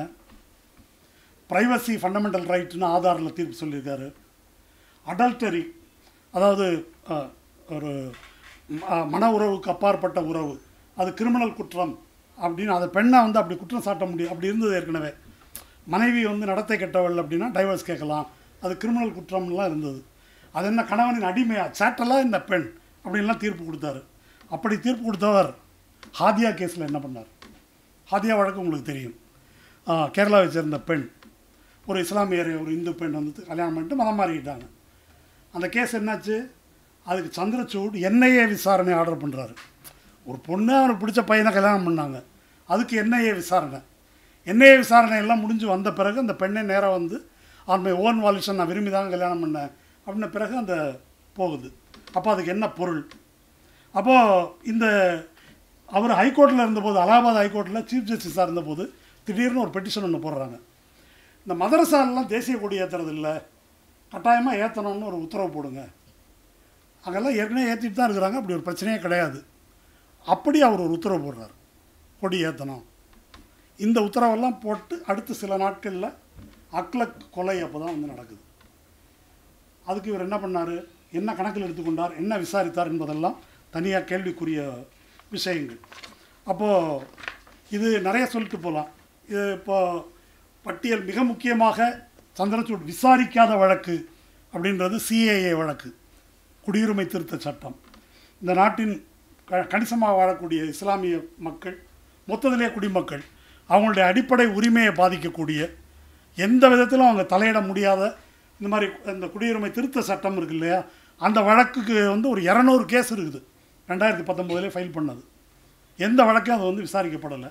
ப்ரைவசி ஃபண்டமெண்டல் ரைட்னு ஆதாரில் தீர்ப்பு சொல்லியிருக்காரு அடல்டரி அதாவது அஹ், ஒரு ம- மன உறவுக்கு அப்பாற்பட்ட உறவு அது கிரிமினல் குற்றம் அப்படின்னு அதை பெண்ணை வந்து அப்படி குற்றம் சாட்ட முடியும் அப்படி இருந்தது ஏற்கனவே மனைவி வந்து நடத்தை கெட்டவள் அப்படின்னா டைவர்ஸ் கேட்கலாம் அது கிரிமினல் குற்றம்லாம் இருந்தது அது என்ன கணவனின் அடிமையா சேட்டலா இந்த பெண் அப்படின்லாம் தீர்ப்பு கொடுத்தாரு அப்படி தீர்ப்பு கொடுத்தவர் ஹாதியா கேஸில் என்ன பண்ணார் ஹாதியா வழக்கு உங்களுக்கு தெரியும் ஆ, கேரளாவை சேர்ந்த பெண் ஒரு இஸ்லாமியர் ஒரு இந்து பெண் வந்து கல்யாணம் பண்ணிட்டு மதம் மாறிக்கிட்டாங்க அந்த கேஸ் என்னாச்சு அதுக்கு சந்திரசூட் என்ஐஏ விசாரணை ஆர்டர் பண்ணுறாரு ஒரு பொண்ணு அவனுக்கு பிடிச்ச பையனை கல்யாணம் பண்ணாங்க அதுக்கு என்ஐஏ விசாரணை என்ஐஏ விசாரணை எல்லாம் முடிஞ்சு வந்த பிறகு அந்த பெண்ணை நேராக வந்து ஆன் மை ஓன் வாலிஷன் நான் விரும்பி தான் கல்யாணம் பண்ணேன் அப்படின்ன பிறகு அந்த போகுது அப்போ அதுக்கு என்ன பொருள் அப்போது இந்த அவர் ஹைகோர்ட்டில் இருந்தபோது அலகாபாத் ஹைகோர்ட்டில் சீஃப் ஜஸ்டிஸாக இருந்தபோது திடீர்னு ஒரு பெட்டிஷன் ஒன்று போடுறாங்க இந்த மதரசாலெலாம் தேசிய கொடி ஏற்றுறது இல்லை கட்டாயமாக ஏற்றணும்னு ஒரு உத்தரவு போடுங்க அங்கெல்லாம் ஏற்கனவே ஏற்றிட்டு தான் இருக்கிறாங்க அப்படி ஒரு பிரச்சனையே கிடையாது அப்படி அவர் ஒரு உத்தரவு போடுறார் கொடி ஏற்றணும் இந்த உத்தரவெல்லாம் போட்டு அடுத்த சில நாட்களில் அக்லக் கொலை அப்போ தான் வந்து நடக்குது அதுக்கு இவர் என்ன பண்ணார் என்ன கணக்கில் எடுத்துக்கொண்டார் என்ன விசாரித்தார் என்பதெல்லாம் தனியாக கேள்விக்குரிய விஷயங்கள் அப்போது இது நிறைய சொல்லிட்டு போகலாம் இது இப்போ பட்டியல் மிக முக்கியமாக சந்திரசூட் விசாரிக்காத வழக்கு அப்படின்றது சிஏஏ வழக்கு குடியுரிமை திருத்த சட்டம் இந்த நாட்டின் க கணிசமாக வாழக்கூடிய இஸ்லாமிய மக்கள் மொத்தத்திலே குடிமக்கள் அவங்களுடைய அடிப்படை உரிமையை பாதிக்கக்கூடிய எந்த விதத்திலும் அவங்க தலையிட முடியாத இந்த மாதிரி இந்த குடியுரிமை திருத்த சட்டம் இருக்கு இல்லையா அந்த வழக்குக்கு வந்து ஒரு இரநூறு கேஸ் இருக்குது ரெண்டாயிரத்தி பத்தொம்போதுலேயே ஃபைல் பண்ணது எந்த வழக்கும் அது வந்து விசாரிக்கப்படலை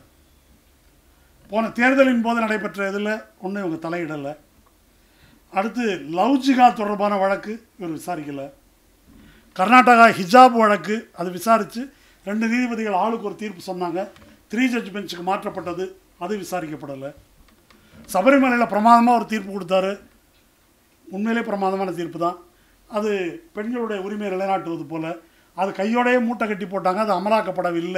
போன தேர்தலின் போது நடைபெற்ற இதில் ஒன்றும் இவங்க தலையிடலை அடுத்து லவ் ஜிகாத் தொடர்பான வழக்கு இவர் விசாரிக்கலை கர்நாடகா ஹிஜாப் வழக்கு அது விசாரித்து ரெண்டு நீதிபதிகள் ஆளுக்கு ஒரு தீர்ப்பு சொன்னாங்க த்ரீ ஜட்ஜ் பெஞ்சுக்கு மாற்றப்பட்டது அது விசாரிக்கப்படலை சபரிமலையில் பிரமாதமாக ஒரு தீர்ப்பு கொடுத்தாரு உண்மையிலே பிரமாதமான தீர்ப்பு தான் அது பெண்களுடைய உரிமையை நிலைநாட்டுவது போல அது கையோடையே மூட்டை கட்டி போட்டாங்க அது அமலாக்கப்படவில்லை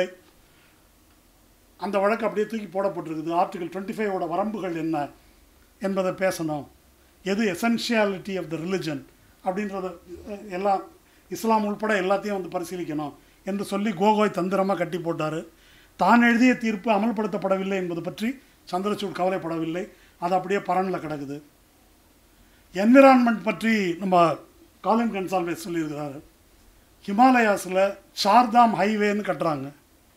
அந்த வழக்கு அப்படியே தூக்கி போடப்பட்டிருக்குது ஆர்டிகல் டுவெண்ட்டி ஃபைவோட வரம்புகள் என்ன என்பதை பேசணும் எது எசென்ஷியாலிட்டி ஆஃப் த ரிலிஜன் அப்படின்றத அஹ், எல்லாம் இஸ்லாம் உள்பட எல்லாத்தையும் வந்து பரிசீலிக்கணும் என்று சொல்லி கோகோய் தந்திரமாக கட்டி போட்டார் தான் எழுதிய தீர்ப்பு அமல்படுத்தப்படவில்லை என்பது பற்றி சந்திரசூட் கவலைப்படவில்லை அது அப்படியே பரனில் கிடக்குது என்விரான்மெண்ட் பற்றி நம்ம காலின் கன்சால்வேஸ் சொல்லியிருக்கிறாரு ஹிமாலயாஸில் சார்தாம் ஹைவேன்னு கட்டுறாங்க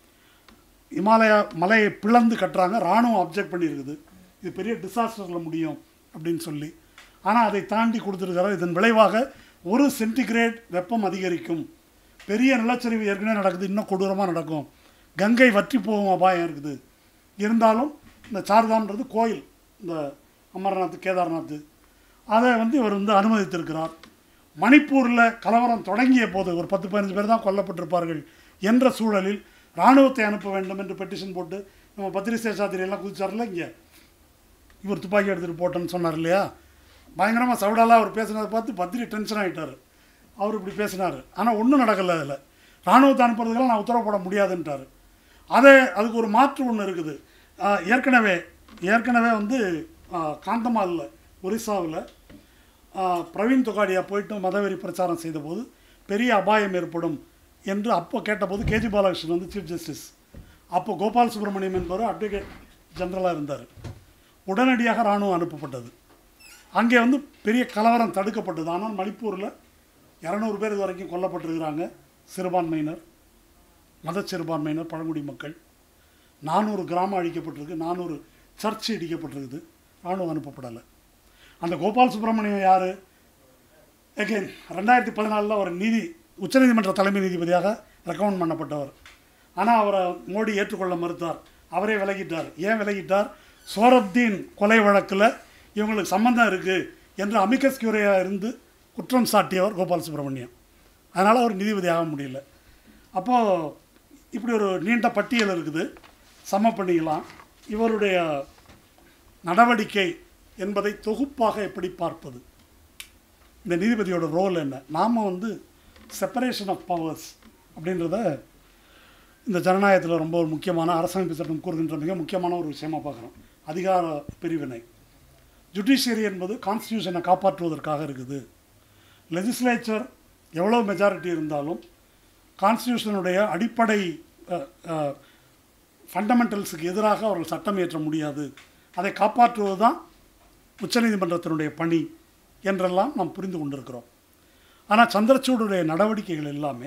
இமாலயா மலையை பிளந்து கட்டுறாங்க ராணுவம் அப்ஜெக்ட் பண்ணியிருக்குது இது பெரிய டிசாஸ்டரில் முடியும் அப்படின்னு சொல்லி ஆனால் அதை தாண்டி கொடுத்துருக்காரு இதன் விளைவாக ஒரு சென்டிகிரேட் வெப்பம் அதிகரிக்கும் பெரிய நிலச்சரிவு ஏற்கனவே நடக்குது இன்னும் கொடூரமாக நடக்கும் கங்கை வற்றி போகும் அபாயம் இருக்குது இருந்தாலும் இந்த சார்தாம்ன்றது கோயில் இந்த அமர்நாத் கேதார்நாத் அதை வந்து இவர் வந்து அனுமதித்திருக்கிறார் மணிப்பூரில் கலவரம் தொடங்கிய போது ஒரு பத்து பதினஞ்சு பேர் தான் கொல்லப்பட்டிருப்பார்கள் என்ற சூழலில் இராணுவத்தை அனுப்ப வேண்டும் என்று பெட்டிஷன் போட்டு நம்ம பத்திரி சேஷாத்திரி எல்லாம் குதிச்சார்ல இங்கே இவர் துப்பாக்கி எடுத்துகிட்டு போட்டேன்னு சொன்னார் இல்லையா பயங்கரமாக சவுடாலாக அவர் பேசுனதை பார்த்து பத்திரி டென்ஷன் ஆகிட்டார் அவர் இப்படி பேசினார் ஆனால் ஒன்றும் நடக்கலை அதில் இராணுவத்தை அனுப்புறதுக்கெல்லாம் நான் உத்தரவு போட முடியாதுன்ட்டார் அதை அதுக்கு ஒரு மாற்று ஒன்று இருக்குது ஆஹ் ஏற்கனவே ஏற்கனவே வந்து ஆஹ் காந்தமாலில் ஒரிசாவில் ஆஹ் பிரவீன் தொகாடியா போயிட்டு மதவெறி பிரச்சாரம் செய்தபோது பெரிய அபாயம் ஏற்படும் என்று அப்போ கேட்டபோது கேஜி பாலகிருஷ்ணன் வந்து சீஃப் ஜஸ்டிஸ் அப்போ கோபால் சுப்பிரமணியம் என்பவர் அட்வொகேட் ஜெனரலாக இருந்தார் உடனடியாக இராணுவம் அனுப்பப்பட்டது அங்கே வந்து பெரிய கலவரம் தடுக்கப்பட்டது ஆனால் மணிப்பூரில் இரநூறு பேர் இது வரைக்கும் கொல்லப்பட்டிருக்கிறாங்க சிறுபான்மையினர் மத சிறுபான்மையினர் பழங்குடி மக்கள் நானூறு கிராமம் அழிக்கப்பட்டிருக்கு நானூறு சர்ச் இடிக்கப்பட்டிருக்குது இராணுவம் அனுப்பப்படலை அந்த கோபால் சுப்பிரமணியம் யார் அகைன் ரெண்டாயிரத்தி பதினாலில் ஒரு நீதி உச்சநீதிமன்ற தலைமை நீதிபதியாக ரெக்கமெண்ட் பண்ணப்பட்டவர் ஆனால் அவரை மோடி ஏற்றுக்கொள்ள மறுத்தார் அவரே விலகிட்டார் ஏன் விலகிட்டார் சோரப்தீன் கொலை வழக்கில் இவங்களுக்கு சம்பந்தம் இருக்குது என்று அமிகஸ் கியூரையாக இருந்து குற்றம் சாட்டியவர் கோபால சுப்பிரமணியம் அதனால் அவர் நீதிபதி ஆக முடியல அப்போது இப்படி ஒரு நீண்ட பட்டியல் இருக்குது சம பண்ணிக்கலாம் இவருடைய நடவடிக்கை என்பதை தொகுப்பாக எப்படி பார்ப்பது இந்த நீதிபதியோட ரோல் என்ன நாம் வந்து செப்பரேஷன் ஆஃப் பவர்ஸ் அப்படின்றத இந்த ஜனநாயகத்தில் ரொம்ப ஒரு முக்கியமான அரசமைப்பு சட்டம் கூறுகின்ற மிக முக்கியமான ஒரு விஷயமா பார்க்குறோம் அதிகார பிரிவினை ஜுடிஷியரி என்பது கான்ஸ்டியூஷனை காப்பாற்றுவதற்காக இருக்குது லெஜிஸ்லேச்சர் எவ்வளோ மெஜாரிட்டி இருந்தாலும் கான்ஸ்டியூஷனுடைய அடிப்படை ஃபண்டமெண்டல்ஸுக்கு எதிராக அவர்கள் சட்டம் இயற்ற முடியாது அதை காப்பாற்றுவது தான் உச்சநீதிமன்றத்தினுடைய பணி என்றெல்லாம் நாம் புரிந்து கொண்டிருக்கிறோம் ஆனால் சந்திரசூடுடைய நடவடிக்கைகள் எல்லாமே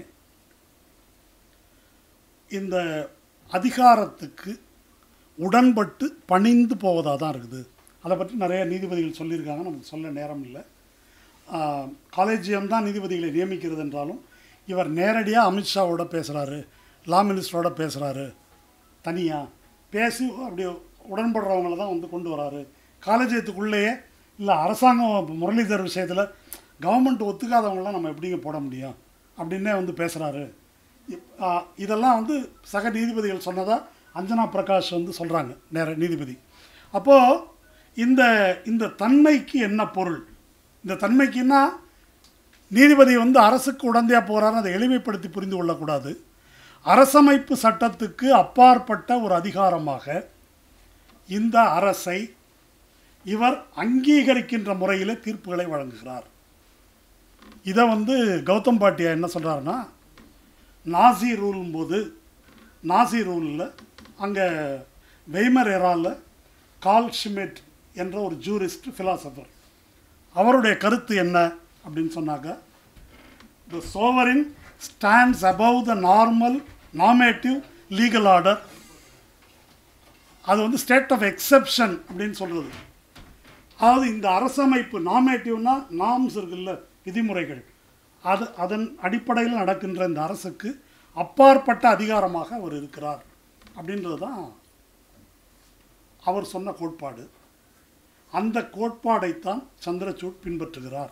இந்த அதிகாரத்துக்கு உடன்பட்டு பணிந்து போவதாக தான் இருக்குது அதை பற்றி நிறைய நீதிபதிகள் சொல்லியிருக்காங்க நமக்கு சொல்ல நேரம் இல்லை காலேஜியம் தான் நீதிபதிகளை நியமிக்கிறது என்றாலும் இவர் நேரடியாக அமித்ஷாவோட பேசுகிறாரு லா மினிஸ்டரோட பேசுகிறாரு தனியாக பேசி அப்படி உடன்படுறவங்கள தான் வந்து கொண்டு வராரு காலேஜியத்துக்குள்ளேயே இல்லை அரசாங்கம் முரளிதர் விஷயத்தில் கவர்மெண்ட் ஒத்துக்காதவங்களாம் நம்ம எப்படிங்க போட முடியும் அப்படின்னே வந்து பேசுகிறாரு இதெல்லாம் வந்து சக நீதிபதிகள் சொன்னதாக அஞ்சனா பிரகாஷ் வந்து சொல்கிறாங்க நேர நீதிபதி அப்போது இந்த இந்த தன்மைக்கு என்ன பொருள் இந்த தன்மைக்குன்னா நீதிபதி வந்து அரசுக்கு உடந்தையாக போகிறாருன்னு அதை எளிமைப்படுத்தி புரிந்து கொள்ளக்கூடாது அரசமைப்பு சட்டத்துக்கு அப்பாற்பட்ட ஒரு அதிகாரமாக இந்த அரசை இவர் அங்கீகரிக்கின்ற முறையில் தீர்ப்புகளை வழங்குகிறார் இதை வந்து கௌதம் பாட்டியா என்ன சொல்கிறாருன்னா நாசி ரூலும் போது நாசி ரூலில் அங்கே வெய்மர் எராவில் கால் ஷிமெட் என்ற ஒரு ஜூரிஸ்ட் ஃபிலாசபர் அவருடைய கருத்து என்ன அப்படின்னு சொன்னாக்க the sovereign stands above the normal normative legal order அது வந்து ஸ்டேட் ஆஃப் எக்ஸெப்ஷன் அப்படின்னு சொல்கிறது அதாவது இந்த அரசமைப்பு நாமேட்டிவ்னா நாம்ஸ் இருக்குல்ல விதிமுறைகள் அது அதன் அடிப்படையில் நடக்கின்ற இந்த அரசுக்கு அப்பாற்பட்ட அதிகாரமாக அவர் இருக்கிறார் அப்படின்றது தான் அவர் சொன்ன கோட்பாடு அந்த கோட்பாடைத்தான் சந்திரசூட் பின்பற்றுகிறார்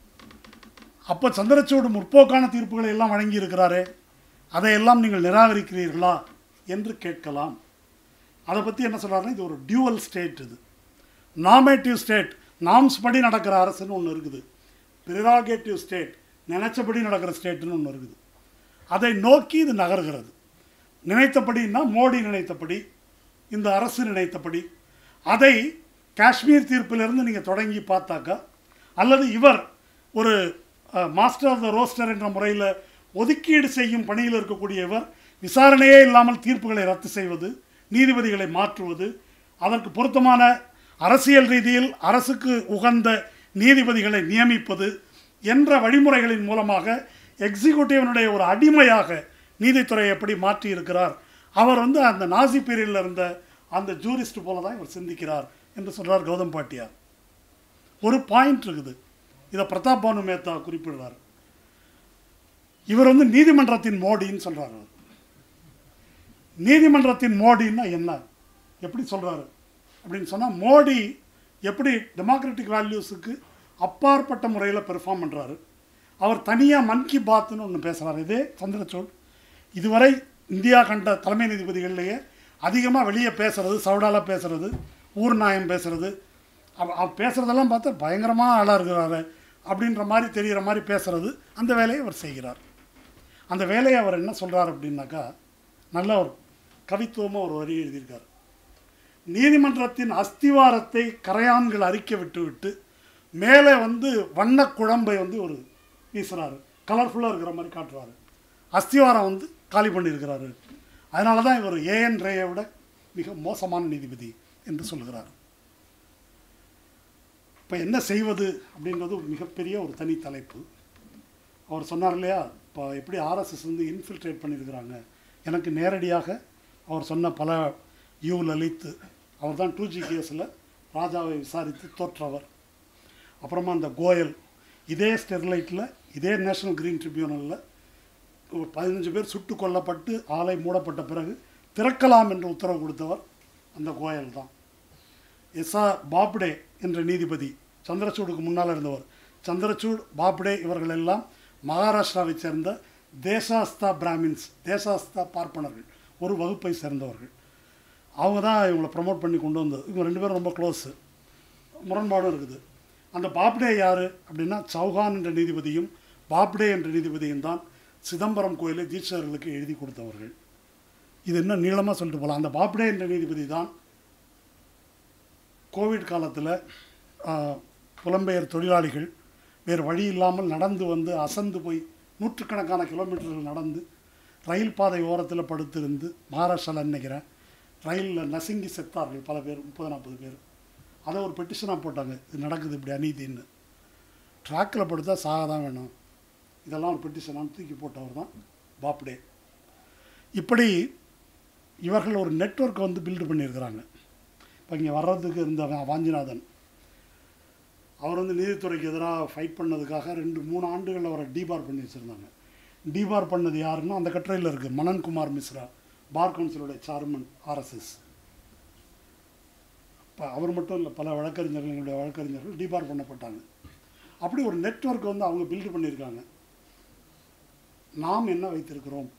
அப்போ சந்திரசூடு முற்போக்கான தீர்ப்புகளை எல்லாம் வழங்கி இருக்கிறாரே அதையெல்லாம் நீங்கள் நிராகரிக்கிறீர்களா என்று கேட்கலாம் அதை பற்றி என்ன சொல்கிறாருன்னா இது ஒரு டியூவல் ஸ்டேட் இது நாமேட்டிவ் ஸ்டேட் நாம்ஸ் படி நடக்கிற அரசுன்னு ஒன்று இருக்குது ப்ரிராகேட்டிவ் ஸ்டேட் நினைச்சபடி நடக்கிற ஸ்டேட்டுன்னு ஒன்று இருக்குது அதை நோக்கி இது நகர்கிறது நினைத்தபடின்னா மோடி நினைத்தபடி இந்த அரசு நினைத்தபடி அதை காஷ்மீர் தீர்ப்பிலிருந்து நீங்கள் தொடங்கி பார்த்தாக்கா அல்லது இவர் ஒரு மாஸ்டர் ஆஃப் த ரோஸ்டர் என்ற முறையில் ஒதுக்கீடு செய்யும் பணியில் இருக்கக்கூடிய இவர் விசாரணையே இல்லாமல் தீர்ப்புகளை ரத்து செய்வது நீதிபதிகளை மாற்றுவது அதற்கு பொருத்தமான அரசியல் ரீதியில் அரசுக்கு உகந்த நீதிபதிகளை நியமிப்பது என்ற வழிமுறைகளின் மூலமாக எக்ஸிக்யூட்டிவனுடைய ஒரு அடிமையாக நீதித்துறையை எப்படி மாற்றி இருக்கிறார் அவர் வந்து அந்த நாசி பீரியடில் இருந்த அந்த ஜூரிஸ்ட் போல தான் இவர் சிந்திக்கிறார் என்று சொல்கிறார் கௌதம் பாட்டியார் ஒரு பாயிண்ட் இருக்குது இதை பிரதாப் பானு மேத்தா குறிப்பிடுறார் இவர் வந்து நீதிமன்றத்தின் மோடின்னு சொல்கிறார் அவர் நீதிமன்றத்தின் மோடின்னா என்ன எப்படி சொல்கிறாரு அப்படின்னு சொன்னால் மோடி எப்படி டெமோக்ராட்டிக் வேல்யூஸுக்கு அப்பாற்பட்ட முறையில் பெர்ஃபார்ம் பண்ணுறாரு அவர் தனியாக மன் கி பாத்னு ஒன்று பேசுகிறார் இதே சந்திரசூட் இதுவரை இந்தியா கண்ட தலைமை நீதிபதிகள்லேயே அதிகமாக வெளியே பேசுகிறது சவுடாலாக பேசுகிறது ஊர் நாயம் பேசுகிறது அவ பேசுகிறதெல்லாம் பார்த்தா பயங்கரமாக ஆளாக இருக்கிறாரு அப்படின்ற மாதிரி தெரிகிற மாதிரி பேசுகிறது அந்த வேலையை அவர் செய்கிறார் அந்த வேலையை அவர் என்ன சொல்கிறார் அப்படின்னாக்கா நல்ல ஒரு கவித்துவமாக ஒரு வரி எழுதியிருக்கார் நீதிமன்றத்தின் அஸ்திவாரத்தை கரையான்கள் அறிக்க விட்டு விட்டு மேலே வந்து வண்ண குழம்பை வந்து ஒரு வீசுகிறாரு கலர்ஃபுல்லாக இருக்கிற மாதிரி காட்டுறாரு அஸ்திவாரம் வந்து காலி பண்ணியிருக்கிறாரு அதனால தான் இவர் ஏஎன் ரேயை விட மிக மோசமான நீதிபதி என்று சொல்கிறார் இப்போ என்ன செய்வது அப்படின்றது ஒரு மிகப்பெரிய ஒரு தனி தலைப்பு அவர் சொன்னார் இல்லையா இப்போ எப்படி ஆர்எஸ்எஸ் வந்து இன்ஃபில்ட்ரேட் பண்ணியிருக்கிறாங்க எனக்கு நேரடியாக அவர் சொன்ன பல யூ லலித் அவர் தான் டூ ஜி கேஸில் ராஜாவை விசாரித்து தோற்றவர் அப்புறமா அந்த கோயல் இதே ஸ்டெர்லைட்டில் இதே நேஷனல் கிரீன் ட்ரிபியூனலில் ஒரு பதினஞ்சு பேர் சுட்டு கொல்லப்பட்டு ஆலை மூடப்பட்ட பிறகு திறக்கலாம் என்று உத்தரவு கொடுத்தவர் அந்த கோயல் தான் எஸ்ஆ பாப்டே என்ற நீதிபதி சந்திரசூடுக்கு முன்னால் இருந்தவர் சந்திரசூட் பாப்டே இவர்கள் எல்லாம் மகாராஷ்டிராவைச் சேர்ந்த தேசாஸ்தா பிராமின்ஸ் தேசாஸ்தா பார்ப்பனர்கள் ஒரு வகுப்பை சேர்ந்தவர்கள் அவங்க தான் இவங்களை ப்ரமோட் பண்ணி கொண்டு வந்தது இவங்க ரெண்டு பேரும் ரொம்ப க்ளோஸு முரண்பாடும் இருக்குது அந்த பாப்டே யார் அப்படின்னா சௌஹான் என்ற நீதிபதியும் பாப்டே என்ற நீதிபதியும் தான் சிதம்பரம் கோயிலை தீட்சர்களுக்கு எழுதி கொடுத்தவர்கள் இது இன்னும் நீளமாக சொல்லிட்டு போகலாம் அந்த பாப்டே என்ற நீதிபதி தான் கோவிட் காலத்தில் புலம்பெயர் தொழிலாளிகள் வேறு வழி இல்லாமல் நடந்து வந்து அசந்து போய் நூற்றுக்கணக்கான கிலோமீட்டர்கள் நடந்து ரயில் பாதை ஓரத்தில் படுத்திருந்து மகாராஷ்டிராவில் நினைக்கிறேன் ரயிலில் நசுங்கி செத்தார்கள் பல பேர் முப்பது நாற்பது பேர் அதை ஒரு பெட்டிஷனாக போட்டாங்க இது நடக்குது இப்படி அநீதின்னு ட்ராக்கில் படுத்தா சாக தான் வேணும் இதெல்லாம் ஒரு பெட்டிஷனாக தூக்கி போட்டவர் தான் பாப்டே இப்படி இவர்கள் ஒரு நெட்வொர்க்கை வந்து பில்டு பண்ணியிருக்கிறாங்க இப்போ இங்கே வர்றதுக்கு இருந்த வாஞ்சிநாதன் அவர் வந்து நீதித்துறைக்கு எதிராக ஃபைட் பண்ணதுக்காக ரெண்டு மூணு ஆண்டுகள் அவரை டீபார் பண்ணி வச்சுருந்தாங்க டீபார் பண்ணது யாருன்னா அந்த கட்டுரையில் இருக்குது மனன்குமார் மிஸ்ரா பார் கவுன்சிலுடைய சேர்மன் ஆர்எஸ்எஸ் இப்போ அவர் மட்டும் இல்லை பல வழக்கறிஞர்கள் எங்களுடைய வழக்கறிஞர்கள் டீபார் பண்ணப்பட்டாங்க அப்படி ஒரு நெட்வொர்க் வந்து அவங்க பில்டு பண்ணியிருக்காங்க நாம் என்ன வைத்திருக்கிறோம்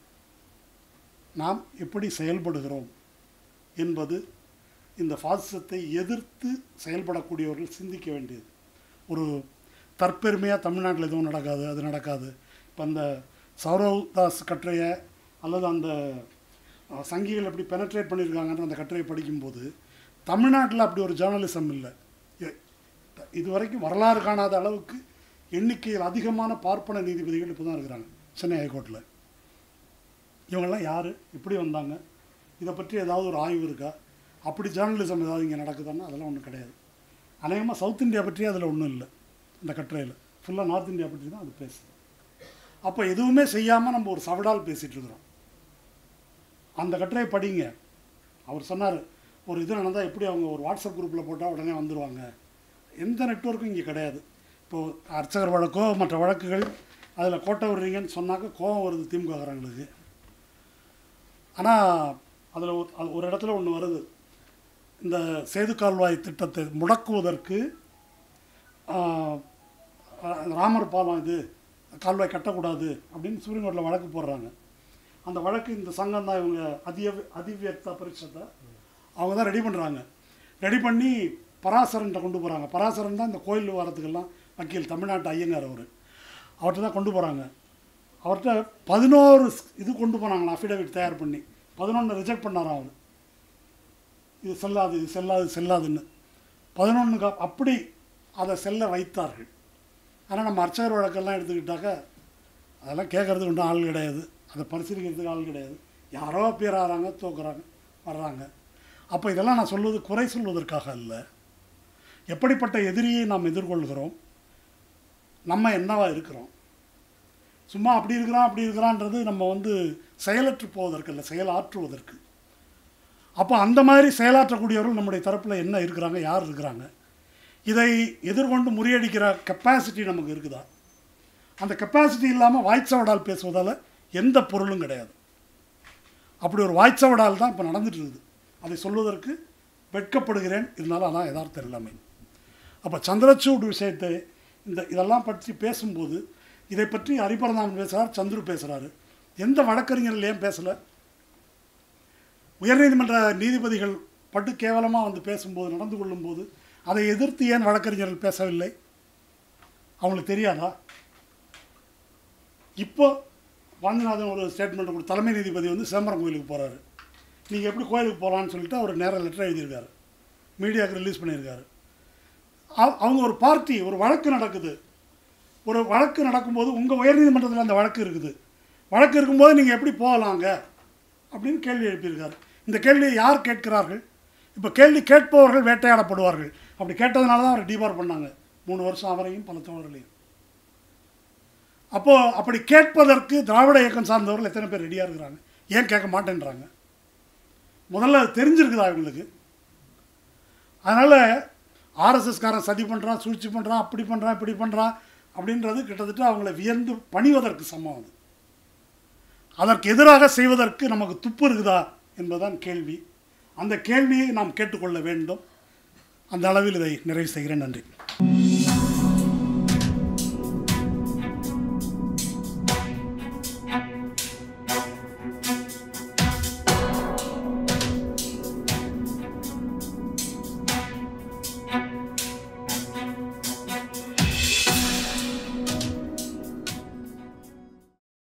நாம் எப்படி செயல்படுகிறோம் என்பது இந்த பாசிசத்தை எதிர்த்து செயல்படக்கூடியவர்கள் சிந்திக்க வேண்டியது ஒரு தற்பெருமையாக தமிழ்நாட்டில் எதுவும் நடக்காது அது நடக்காது இப்போ அந்த சௌரவ் தாஸ் கட்டுரையை அல்லது அந்த அஹ், சங்கிகள் எப்படி பெனட்ரேட் பண்ணியிருக்காங்கன்ற அந்த கட்டுரையை படிக்கும்போது தமிழ்நாட்டில் அப்படி ஒரு ஜேர்னலிசம் இல்லை எ- இது வரைக்கும் வரலாறு காணாத அளவுக்கு எண்ணிக்கையில் அதிகமான பார்ப்பன நீதிபதிகள் இப்போ தான் இருக்கிறாங்க சென்னை ஹைகோர்ட்டில் இவங்கெல்லாம் யார் எப்படி வந்தாங்க இதை பற்றி ஏதாவது ஒரு ஆய்வு இருக்கா அப்படி ஜேர்னலிசம் ஏதாவது இங்கே நடக்குதான்னா அதெல்லாம் ஒன்றும் கிடையாது அநேகமாக சவுத் இந்தியா பற்றி அதில் ஒன்றும் இல்லை இந்த கட்டுரையில் ஃபுல்லாக நார்த் இந்தியா பற்றி தான் அது பேசுது அப்போ எதுவுமே செய்யாமல் நம்ம ஒரு சவடால் பேசிகிட்டு இருக்கிறோம் அந்த கட்டுரையை படிங்க அவர் சொன்னார் ஒரு இது நடந்தால் எப்படி அவங்க ஒரு வாட்ஸ்அப் குரூப்பில் போட்டால் உடனே வந்துடுவாங்க எந்த நெட்வொர்க்கும் இங்கே கிடையாது இப்போது அர்ச்சகர் வழக்கோ மற்ற வழக்குகள் அதில் கோட்டை விடுறீங்கன்னு சொன்னாக்க கோபம் வருது திமுககாரங்களுக்கு ஆனால் அதில் ஒரு இடத்துல ஒன்று வருது இந்த சேது கால்வாய் திட்டத்தை முடக்குவதற்கு ஆஹ், ஆஹ், ராமர் பாலம் இது கால்வாய் கட்டக்கூடாது அப்படின்னு சுப்ரீம் கோர்ட்டில் வழக்கு போடுறாங்க அந்த வழக்கு இந்த சங்கம் தான் இவங்க அதிய அதிவியக்தா பரிஷத்தை அவங்க தான் ரெடி பண்ணுறாங்க ரெடி பண்ணி பராசரன்ட்ட கொண்டு போகிறாங்க பராசரன் தான் இந்த கோயில் வாரத்துக்கெல்லாம் வக்கீல் தமிழ்நாட்டு ஐயங்கார் அவர் அவர்கிட்ட தான் கொண்டு போகிறாங்க அவர்கிட்ட பதினோரு இது கொண்டு போனாங்களா அஃபிடவிட் தயார் பண்ணி பதினொன்று ரிஜெக்ட் பண்ணாராம் அவர் இது செல்லாது இது செல்லாது செல்லாதுன்னு பதினொன்று அப்படி அதை செல்ல வைத்தார்கள் ஆனால் நம்ம அர்ச்சகர் வழக்கெல்லாம் எடுத்துக்கிட்டாக்க அதெல்லாம் கேட்குறதுக்கு ஒன்றும் ஆள் கிடையாது அதை பரிசீலிக்கிறதுக்கு ஆள் கிடையாது யாரோ பேர் ஆகிறாங்க தோக்குறாங்க வர்றாங்க அப்போ இதெல்லாம் நான் சொல்வது குறை சொல்வதற்காக அல்ல எப்படிப்பட்ட எதிரியை நாம் எதிர்கொள்கிறோம் நம்ம என்னவா இருக்கிறோம் சும்மா அப்படி இருக்கிறான் அப்படி இருக்கிறான்றது நம்ம வந்து செயலற்று போவதற்கு இல்லை செயலாற்றுவதற்கு அப்போ அந்த மாதிரி செயலாற்றக்கூடியவர்கள் நம்முடைய தரப்பில் என்ன இருக்கிறாங்க யார் இருக்கிறாங்க இதை எதிர்கொண்டு முறியடிக்கிற கெப்பாசிட்டி நமக்கு இருக்குதா அந்த கெப்பாசிட்டி இல்லாமல் வாய்ச்சவடால் பேசுவதால் எந்த பொருளும் கிடையாது அப்படி ஒரு வாய்ச்சவடால் தான் இப்போ நடந்துட்டு இருக்குது அதை சொல்வதற்கு வெட்கப்படுகிறேன் இருந்தாலும் அதான் யதார்த்த எல்லாமே அப்போ சந்திரசூட் விஷயத்தை இந்த இதெல்லாம் பற்றி பேசும்போது இதை பற்றி ஹரிபரதான் பேசுகிறார் சந்துரு பேசுகிறாரு எந்த வழக்கறிஞர்கள் ஏன் பேசலை உயர்நீதிமன்ற நீதிபதிகள் பட்டு கேவலமாக வந்து பேசும்போது நடந்து கொள்ளும்போது அதை எதிர்த்து ஏன் வழக்கறிஞர்கள் பேசவில்லை அவங்களுக்கு தெரியாதா இப்போ வாஞ்சிநாதன் ஒரு ஸ்டேட்மெண்ட் கொடு தலைமை நீதிபதி வந்து சிதம்பரம் கோயிலுக்கு போகிறாரு நீங்கள் எப்படி கோயிலுக்கு போகலான்னு சொல்லிட்டு அவர் நேராக லெட்டர் எழுதியிருக்காரு மீடியாவுக்கு ரிலீஸ் பண்ணியிருக்காரு அவ- அவங்க ஒரு பார்ட்டி ஒரு வழக்கு நடக்குது ஒரு வழக்கு நடக்கும்போது உங்கள் உயர்நீதிமன்றத்தில் அந்த வழக்கு இருக்குது வழக்கு இருக்கும்போது நீங்கள் எப்படி போகலாங்க அப்படின்னு கேள்வி எழுப்பியிருக்காரு இந்த கேள்வியை யார் கேட்கிறார்கள் இப்போ கேள்வி கேட்பவர்கள் வேட்டையாடப்படுவார்கள் அப்படி கேட்டதுனால தான் அவரை டிபார் பண்ணாங்க மூணு வருஷம் அவரையும் பல தோழர்களையும் அப்போது அப்படி கேட்பதற்கு திராவிட இயக்கம் சார்ந்தவர்கள் எத்தனை பேர் ரெடியாக இருக்கிறாங்க ஏன் கேட்க மாட்டேன்றாங்க முதல்ல அது தெரிஞ்சிருக்குதா இவங்களுக்கு அதனால் ஆர்எஸ்எஸ்காரன் சதி பண்ணுறான் சூழ்ச்சி பண்ணுறான் அப்படி பண்ணுறான் இப்படி பண்ணுறான் அப்படின்றது கிட்டத்தட்ட அவங்கள வியந்து பணிவதற்கு சமம் அது அதற்கு எதிராக செய்வதற்கு நமக்கு துப்பு இருக்குதா என்பதுதான் கேள்வி அந்த கேள்வியை நாம் கேட்டுக்கொள்ள வேண்டும் அந்த அளவில் இதை நிறைவு செய்கிறேன் நன்றி